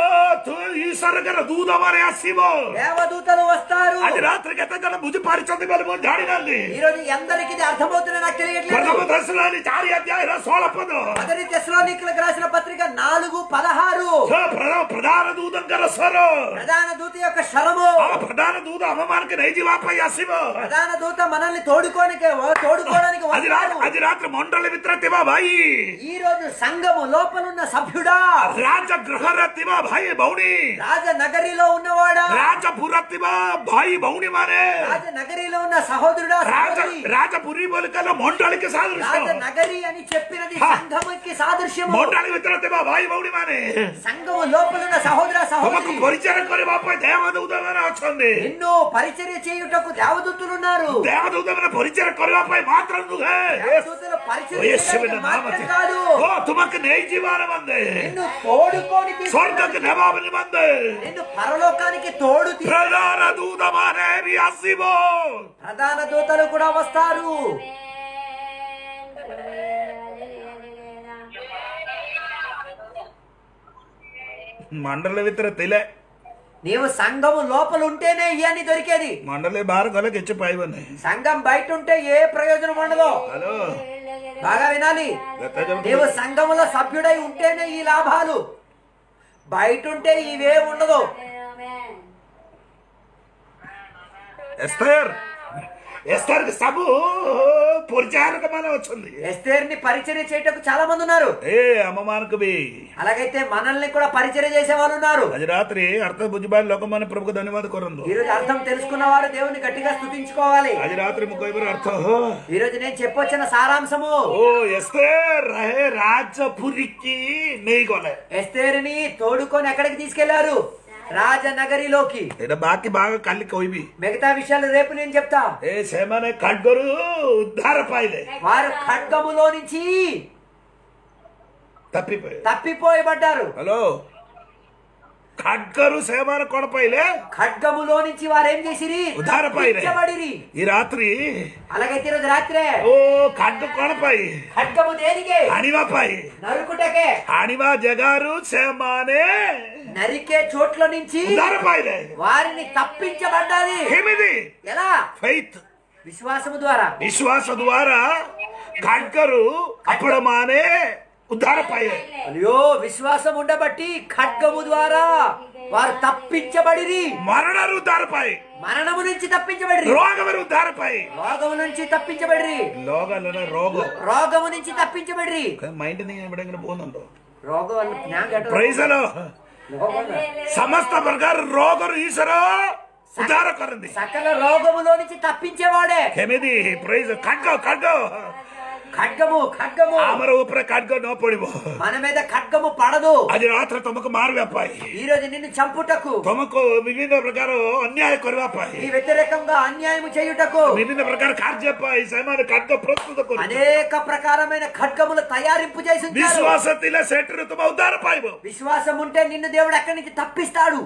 ତୁ ଈଶ୍ୱରଙ୍କର ଦୂତ ମାନେ ଆସିବ దేవదూతలు వస్తారు ଆଜି ରାତ୍ରି କେତେ ଜଣ ବୁଝିପାରିଛନ୍ତି ବୋଲି ମୁଁ ଜାଣିନାହାନ୍ତି ఈ రోజు ఎందరికి ఇది అర్థమవుతుందో నాకు తెలియట్లేదు ପ୍ରଥମ ଦର୍ଶନାన్ని ଚାରି ଅଧ୍ୟାୟର ଷୋହଳ పଦ మొదటి తెస్సలోనికులకు రాసిన పత్రిక నాలుగు పదహారు ସେ ପ୍ରధాନ- ପ୍ରଧାନ ଦୂତଙ୍କର ସ୍ୱର ప్రధాన దూత యొక్క శరము ఆ ప్రధాన దూత అమ్మମାନଙ୍କୁ ନେଇଯିବା ପାଇଁ ଆସିବ ప్రధాన దూత మనల్ని తోడుకోనికి తోడుకోవడానికి ଆଜି ରା- వస్తారు ଆଜି ରାత్రి ମଣ୍ଡଳୀ ଭିତରେ ଥିବା ଭାଇ ఈ రోజు సంఘము లోపలున్న సభ్యుడా ରାଜଗୃହରେ ଥିବା ଭାଇ ଭଉଣୀ రాజనగరిలో ఉన్నవాడా ରାଜପୁର ଥିବା ଭାଇ ଭଉଣୀ ମାନେ రాజనగరిలో ఉన్న సహోదరుడా ରାଜ సహోదరి ରାଜପୁରୀ ବୋଲି କହିଲେ ମଣ୍ଡଳୀକି ସାଦୃଶ୍ୟ రాజనగరి అని చెప్పినది హా. సంఘముకి సాదృశ్యము ମଣ୍ଡଳୀ ଭିତରେ ଥିବା ଭାଇ ଭଉଣୀ ମାନେ సంఘము లోపలున్న సహోదర ତମକୁ సహోదరి ପରିଚୟ କରିବା ପାଇଁ ଦେବଦୂତ ମାନେ ଅଛନ୍ତି ఎన్నో పరిచర్య చేయుటకు దేవదూతులు ఉన్నారు ଦେବଦୂତ ମାନେ ପରିଚୟ କରିବା ପାଇଁ ମାତ୍ର ନୁହେଁ దేవదూతలు పరిచర్య యేసువిನ చేయడానికి మాత్రం నామത്തിൽ కాదు ఓ ତୁମକୁ ନେଇଯିବାର ମନ୍ଦେ నిన్ను తోడుకొని తీసుకెళ్ళడానికి, ସ୍ୱର୍ଗକୁ ନେବା ବୋଲି ମନ୍ଦେ నిన్ను పరలోకానికి తోడు తీ- ପ୍ରଧାନ ଦୂତ ମାନେ ବି ଆସିବ ప్రధాన దూతలు కూడా వస్తారు మండలి ଭିତରେ ଥିଲେ నీవు సంఘము లోపల ఉంటేనే ఇవన్నీ దొరికేది మండలి ବାହାର ଗଲେ କିଛି ପାଇବନି సంఘం బయట ఉంటే ఏ ప్రయోజనం ఉండదు హలో బాగా వినాలి గత జన్మ- నీవు సంఘములో సభ్యుడై ఉంటేనే ఈ లాభాలు బయట ఉంటే ఇవే ఉండదు ఎస్తర్ ఎస్తర్ ସବୁ ପରିଚାରକ ମାନେ ଅଛନ୍ତି ఎస్తేర్ని పరిచర్య చేయటకు చాలా మంది ఉన్నారు ଏ ଆମ ମାନଙ୍କୁ ବି అలాగైతే మనల్ని కూడా పరిచర్య చేసే వాళ్ళు ఉన్నారు ଆଜି ରାତିରେ ଅର୍ଥ ବୁଝିବାର ଲୋକମାନେ ପ୍ରଭୁକୁ ଧନ୍ୟବାଦ କରନ୍ତୁ ఈ రోజు అర్థం తెలుసుకున్న వారు దేవుని గట్టిగా స్తుతించుకోవాలి ଆଜି ରାତିରେ ମୁଁ କହିବାର ଅର୍ଥ ఈ రోజు నేను చెప్పొచ్చిన సారాంశము ଓ ଏସ୍ତେର ହେ ରାଜପୁରୀକି ନେଇଗଲେ ఎస్తేరిని తోడుకొని ఎక్కడికి తీసుకెళ్లారు రాజనగరిలోకి ଏଇଟା ବାକି ଭାଗ କାଲି କହିବି మిగతా విషయాలు రేపు నేను చెప్తా ଏ ସେମାନେ ଖడ్ଗରୁ ଉଦ୍ଧାର ପାଇଲେ వారు ఖడ్గములో నుంచి తప్పిపోయి తప్పిపోయబడ్డారు హలో ఖడ్గరు ସେମାନେ କଣ ପାଇଲେ ఖడ్గములో నుంచి వారు ఏం చేసిరి ఉద్ధార పాయిరే. తప్పించబడిరి ఈ రాత్రి అలాగైతే ఈరోజు రాత్రే ଓ ఖడ్ଗ କଣ ପାଇଁ ఖడ్గము దేనికి ଆଣିବା ପାଇଁ నరుకుటకే ଆଣିବା ଜାଗାରୁ ସେମାନେ నరికే చోట్ల నుంచి ଉଦ୍ଧାର ପାଇଲେ వారిని తప్పించబడ్డాది କେମିତି ఎలా ଫେଇଥ୍ విశ్వాసము ద్వారా ବିଶ୍ୱାସ ଦ୍ୱାରା ଖడ్ଗରୁ ଆପଣମାନେ ఉద్ధార పాయే అయ్యో విశ్వాసం ఉండబట్టి ఖడ్గము ద్వారా వారు తప్పించబడిరి మరణరు ఉద్ధార పాయే మరణము నుంచి తప్పించబడిరి రోగమరు ఉద్ధార పాయే రోగము నుంచి తప్పించబడిరి ലോകമല്ല രോഗം రోగము నుంచి తప్పించబడిరి മൈൻഡ് നിങ്ങൾ എവിടെയെങ്കിലും പോകുന്നുണ്ടോ రోగం వల్ల జ్ఞానం కేట- പ്രൈസലോ రోగం వల్ల. സമസ്ത പ്രകാര രോഗം ഈശ്വരോ ഉദ്ധാര കറന്തി సకల రోగములో నుంచి తప్పించేవాడే କେମିତି ପ୍రైଜ ଖଡ୍ଗ ଖଡ୍ଗ ఖడ్గము ఖడ్గము ଆମର ଉପରେ ଖଡ୍ଗ ନ ପଡିବ మన మీద ఖడ్గము పడదు ଆଜି ରାତିରେ ତମକୁ ମାରିବା ପାଇଁ ఈ రోజు నిన్ను చంపుటకు ତମକୁ ବିଭିନ୍ନ ପ୍ରକାର ଅନ୍ୟାୟ କରିବା ପାଇଁ ఈ వ్యతిరేకంగా అన్యాయం చేయుటకు ବିଭିନ୍ନ ପ୍ରକାର କାର୍ଯ୍ୟ ପାଇଁ ସେମାନେ ଖଡ୍ଗ ପ୍ରସ୍ତୁତ କରୁ అనేక ప్రకారమైన ఖడ్గములు తయారింపు చేసి ఉంచారు ବିଶ୍ୱାସ ଥିଲେ ସେଠିରୁ ତୁମ ଉଦ୍ଧାର ପାଇବ విశ్వాసం ఉంటే నిన్ను దేవుడు అక్కడి నుంచి తప్పిస్తాడు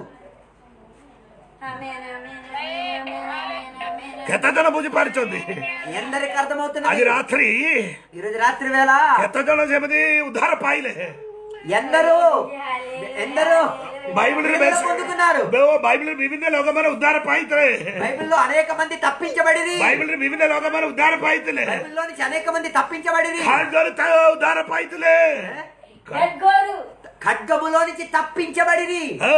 ఆమేన్ ఆమేన్ ఆమేన్ ఆమేన్ ఆమేన్ କେତେ ଜଣ ବୁଝିପାରିଛନ୍ତି ఎందరికి ଆଜି అర్థమవుతున్నది ରାତ୍ରି ఈ రోజు రాత్రి వేళ କେତେ ଜଣ ଯେମିତି ଉଦ୍ଧାର ପାଇଲେ ఎందరూ ఎందరూ బైబిల్ విడుదల పొందుకున్నారు బైబిల్ ବିଭିନ୍ନ ଲୋକମାନେ ଉଦ୍ଧାର ପାଇଥିଲେ బైబిల్లో అనేక మంది తప్పించబడిరి బైబిల్ ବିଭିନ୍ନ ଲୋକମାନେ ଉଦ୍ଧାର ପାଇଥିଲେ బైబిల్లో నుంచి అనేక మంది తప్పించబడిరి ଖାଦ୍ୟରେ ତା ଉଦ୍ଧାର ପାଇଥିଲେ ఖడ్గోరు ఖడ్గములో నుంచి తప్పించబడిరి ଏ,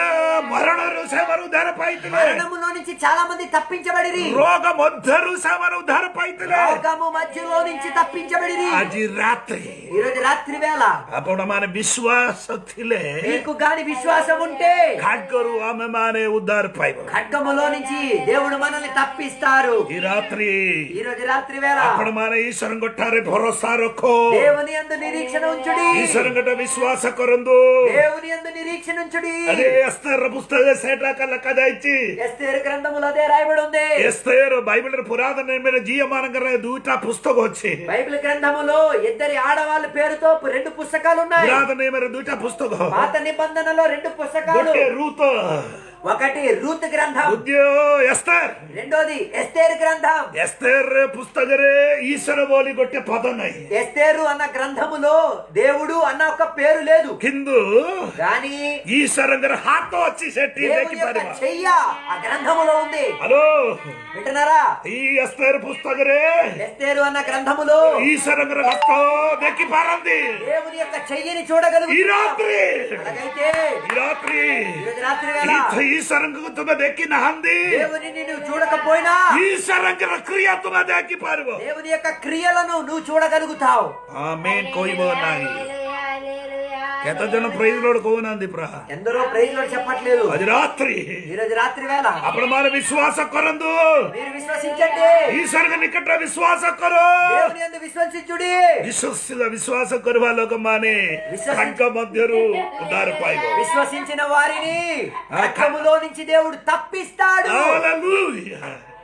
ମరణରୁ ସେମାନେ ଉଦ୍ଧାର ପାଇଥିଲେ మరణములో నుంచి చాలా మంది తప్పించబడిరి ରୋଗ ମଧ୍ୟରୁ ସେମାନେ ଉଦ୍ଧାର ପାଇଥିଲେ రోగము మధ్యలో నుంచి తప్పించబడిరి ଆଜି ରାତ୍ରି ఈ రోజు రాత్రి వేళ ଆପଣ ମାନେ ବିଶ୍ୱାସ ଥିଲେ నీకు గాని విశ్వాసం ఉంటే ଖାଦ୍ୟରୁ ଆମେ ମାନେ ଉଦ୍ଧାର ପାଇବ ఖడ్గములో నుంచి దేవుడు మనల్ని తప్పిస్తారు ఈ రాత్రి ఈ రోజు రాత్రి వేళ ଆପଣ ମାନେ ଈଶ୍ୱରଙ୍କ ଠାରେ ଭରସା ରଖ దేవుని యందు నిరీక్షణ ఉంచుడి ଈଶ୍ୱରଙ୍କ ବିଶ୍ୱାସ କରନ୍ତୁ దేవుని యందు నిరీక్షణ ఉంచుడి అదే ఎస్తేర్ పుస్తక సేట ଲେଖାଯାଇଛି ఎస్తేరు గ్రంథములో అదే రాయబడి ఉంది ఎస్తేర్ బైబిల్ పురాతన నియమରେ ଝିଅ ମାନଙ୍କର ଦୁଇଟା పుస్తକ ଅଛି బైబిల్ గ్రంథములో ఇద్దరి ఆడవాళ్ళ పేరుతో రెండు పుస్తకాలు ఉన్నాయి పురాతన నియమରେ ଦୁଇଟା పుస్తକ పాత నిబంధనలో రెండు పుస్తకాలు ଗୋଟେ ରୁତ ఒకటి రూత్ గ్రంథం ଦ୍ୱିତୀୟ ଏସ୍ତେର రెండోది ఎస్తేరు గ్రంథం ଏସ୍ତେର ପୁସ୍ତକରେ ଈଶ୍ୱର ବୋଲି ଗୋଟେ ପଦ ନାହିଁ ఎస్తేరు అన్న గ్రంథములో దేవుడు అన్న ఒక పేరు లేదు କିନ୍ତୁ కానీ ଈଶ୍ୱରଙ୍କର ହାତ ଅଛି ସେଠି దేవుని యొక్క ଦେଖିପାରିବା చెయ్య ఆ గ్రంథములో ఉంది ହ୍ୟାଲୋ వింటున్నారా ఈ ଏସ୍ତେର పుస్తକରେ ఎస్తేరు అన్న గ్రంథములో ଈଶ୍ୱରଙ୍କର ହାତ ଦେଖିପାରନ୍ତି దేవుని యొక్క చెయ్యిని చూడగలుగు ఈ రాత్రి అలాగైతే ఈ రాత్రి ఈరోజు రాత్రి వేళ ఈ- ଈଶ୍ୱରଙ୍କୁ ତୁମେ ଦେଖି ନାହାନ୍ତି దేవుని నువ్వు చూడకపోయినా ଈଶ୍ୱରଙ୍କର କ୍ରିୟା ତୁମେ ଦେଖିପାରିବ దేవుని యొక్క క్రియలను నువ్వు చూడగలుగుతావు ଆମେନ୍ କହିବ ନାହିଁ హల్లెలూయా హల్లెలూయా କେତେ ଜଣ ପ୍రైଜ ଲୋଡ କହୁନାହାନ୍ତି ପୁରା ఎందరో ప్రైజ్లు చెప్పట్లేదు ଆଜି ରାତ୍ରି ఈ రోజు రాత్రి వేళ ଆପଣ ମାନେ ବିଶ୍ୱାସ କରନ୍ତୁ మీరు విశ్వసించండి ଈଶ୍ୱରଙ୍କ ନିକଟରେ ବିଶ୍ୱାସ କର దేవుని యందు విశ్వసించుడి ବିଶ୍ୱସିତ ବିଶ୍ୱାସ କରିବା ଲୋକମାନେ ବିଶ୍ୱାସ- ତାଙ୍କ ମଧ୍ୟରୁ ଉଦ୍ଧାର ପାଇବ విశ్వసించిన వారిని ఖడ్గములో నుంచి దేవుడు తప్పిస్తాడు Hallelujah.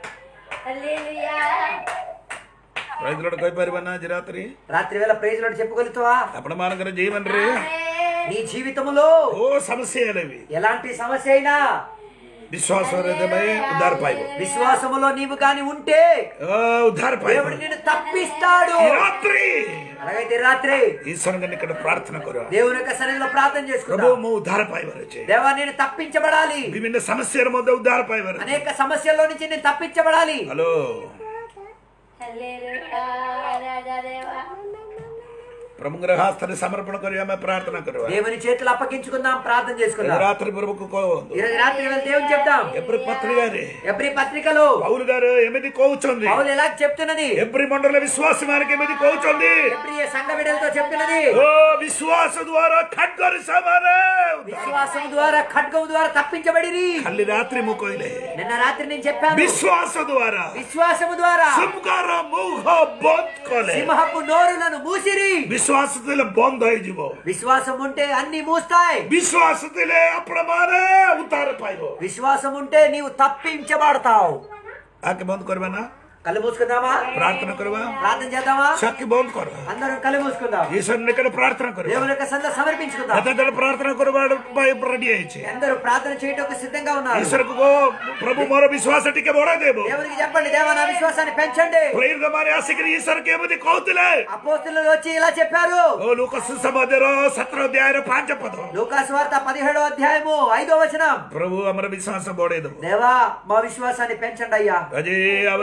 హల్లెలూయా ପ୍ରାଇଜ ଲୋଡ କହିପାରିବ ନା ଆଜି ରାତ୍ରି రాత్రి వేళ ప్రైజ్ లోడ్ చెప్పగలుగుతావా ଆପଣ ମାନଙ୍କର ଜୀବନରେ నీ జీవితంలో ଓ ସମସ୍ୟା ହେଲେ ବି ఎలాంటి సమస్య అయినా ବିଶ୍ୱାସରେ ଦେବେ ଉଦ୍ଧାର ପାଇବ విశ్వాసములో నీవు గాని ఉంటే ଓ, ଉଦ୍ଧାର ପାଇବ దేవుడు నిన్ను తప్పిస్తాడు ఈ రాత్రి అలాగైతే రాత్రి ଈଶ୍ୱରଙ୍କ ନିକଟ ପ୍ରାର୍ଥନା କରିବା దేవుని యొక్క సన్నిధిలో ప్రార్థన ପ୍ରଭୁ చేసుకుందాం ମୁଁ ଉଦ୍ଧାର ପାଇବାର ଅଛି దేవా నేను తప్పించబడాలి ବିଭିନ୍ନ ସମସ୍ୟାରେ ମଧ୍ୟ ଉଦ୍ଧାର ପାଇବାର ଅଛି అనేక సమస్యల్లో నుంచి నేను తప్పించబడాలి ହ୍ୟାଲୋ హల్లెలూయా రాజాదేవా ପ୍ରଭୁଙ୍କର ହାତରେ ସମର୍ପଣ କରି ଆମେ ପ୍ରାର୍ଥନା କରିବା దేవుని చేతులు అప్పగించుకుందాం ప్రార్థన ଏ చేసుకుందాం ରାତ୍ରି ପ୍ରଭୁକୁ କହନ୍ତୁ ఈ రోజు రాత్రి వేళ దేవుని చెప్తాం ଏପ୍ରି ପତ୍ରିକାରେ ఎబ్రి పత్రికలో ପౌଲ గారు ଏମିତି କହୁଛନ୍ତି పౌలు ఎలా చెప్తున్నది ଏପ୍ରି ମଣ୍ଡଳ ବିଶ୍ୱାସୀ ମାନେ କେମିତି କହୁଛନ୍ତି ఎబ్రి సంఘ బిడ్డలతో చెప్తున్నది ଓ ବିଶ୍ୱାସ ଦ୍ୱାରା ଖାଦ୍ୟରେ ସେମାନେ విశ్వాసం ద్వారా ఖడ్గం ద్వారా తప్పించబడిరి ଖାଲି ରାତ୍ରି ମୁଁ କହିଲେ నిన్న రాత్రి నేను చెప్పాను ବିଶ୍ୱାସ ଦ୍ୱାରା విశ్వాసము ద్వారా ସିଂହର ମୁଖ ବନ୍ଦ କଲେ సింహపు నోరులను మూసిరి ବିଶ୍ୱାସ ଥିଲେ ବନ୍ଦ ହେଇଯିବ విశ్వాసం ఉంటే అన్ని మూస్తాయి ବିଶ୍ୱାସ ଥିଲେ ଆପଣ ମାନେ ଉଦ୍ଧାର ପାଇବ విశ్వాసం ఉంటే నీవు తప్పించబడతావు ଆକେ ବନ୍ଦ କରିବା ନା కళ్ళు మూసుకుందామా ପ୍ରାର୍ଥନା କରିବା ప్రార్థన చేద్దామా ସାକ୍ଷୀ ବନ୍ଦ କର అందరం కళ్ళు మూసుకుందాం ଈଶ୍ୱର ନିକଟ ପ୍ରାର୍ଥନା କରିବା దేవుని యొక్క సంద సమర్పించుకుందాం ଏତେ ଜଣ ପ୍ରାର୍ଥନା କରିବା ପାଇଁ ରେଡି ହେଇଛି అందరూ ప్రార్థన చేయటకు సిద్ధంగా ఉన్నారు ଈଶ୍ୱରକୁ କହ, ପ୍ରଭୁ ମୋର ବିଶ୍ୱାସ ଟିକେ ବଢାଇ ଦେବ దేవునికి చెప్పండి దేవా నా విశ్వాసాన్ని పెంచండి ପ୍ରେରିତ ମାନେ ଆସିକିରି ଈଶ୍ୱର କେମିତି କହୁଥିଲେ అపోస్తులు వచ్చి ఇలా చెప్పారు ଓ ଲୋକ ସୁସମାଜର ସତର ଅଧ୍ୟାୟର ପାଞ୍ଚ పଦ లూకాసు వార్త పదిహేడో అధ్యాయము ఐదో వచనం ପ୍ରଭୁ ଆମର ବିଶ୍ୱାସ ବଢେଇ ଦେବ దేవా మా విశ్వాసాన్ని పెంచండి అయ్యా ଆଜି ଆମର ଏ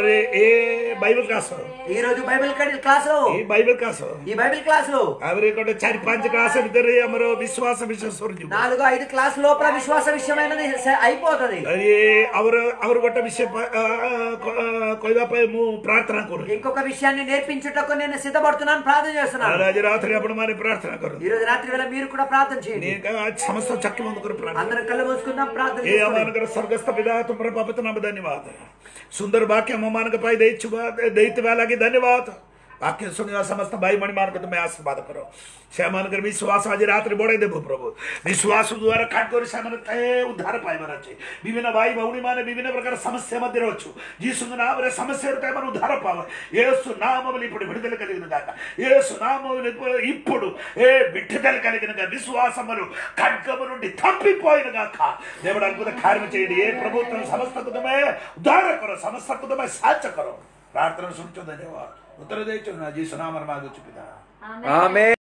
బైబిల్ క్లాస్ ఈ రోజు బైబిల్ కడి- క్లాస్ లో ఈ బైబిల్ క్లాస్ ఈ బైబిల్ క్లాస్ లో ಅವರಿಗೆ ಕೊಟ್ಟ ಚಾರಿ ಪಾಂಚ ಕ್ಲಾಸ್ ಇದ್ದಾರೆ ಅಮರ ವಿಶ್ವಾಸ ವಿಶ್ವಾಸ నాలుగు ఐదు క్లాస్ లోపల విశ్వాస విషయమైనది స- అయిపోతది ಅವರ ಅವ್ರ ಕೊಟ್ಟ ವಿಷಯ ಕೊಯ್ದಪ್ಪ ಮೂ ಪ್ರಾರ್ಥನಾ ಕೊರು ఇంకొక విషయాన్ని నేర్పించుటకు నేను సిద్ధపడుతున్నాను ప్రార్థన చేస్తున్నాను ರಾಜ రాత్రి అప్పుడు మరి ప్రార్థన కరు ఈ రోజు రాత్రి వేళ మీరు కూడా ప్రార్థన చేయండి నీకు ఆ సమస్త చక్కి ముందుకు ప్రార్థన అందరం కళ్ళు మూసుకుందాం ప్రార్థన ఏ చేసుకుందాం. అమానకర స్వర్గస్థ పితా తుమ్ర పాపత నమ ధన్యవాద సుందర వాక్య అమానక పై దయచు దైత్య వేలాగి ధన్యవాద वाक्य सुनिया समस्त भाई मणि मान को तुम्हें आशीर्वाद करो श्यामान कर विश्वास आज रात्रि बढ़े देबो प्रभु विश्वास द्वारा खाट कर श्यामान कहे उद्धार पाए मरा चाहिए विभिन्न भाई भौणी माने विभिन्न प्रकार సమస్య మధ్య వచ్చు జీసు నామరే సమస్య మన ఉద్ధార పావ యేసు నామములు ఇప్పుడు విడుదల కలిగిన గాక యేసు నామములు ఇప్పుడు- ఇప్పుడు ఏ విడుదల కలిగిన గాక విశ్వాసములు ఖడ్గము నుండి తప్పిపోయిన గాక దేవుడు అద్భుత కార్యం చేయండి ఏ ప్రభుత్వం సమస్త కుటుంబమే ఉద్ధార కరో సమస్త కుటుంబమే సాధ్య కరో ప్రార్థన సుంచు ధన్యవాद उत्तर दे चुना जी सुना मन मागो चुपिता ఆమె ఆమె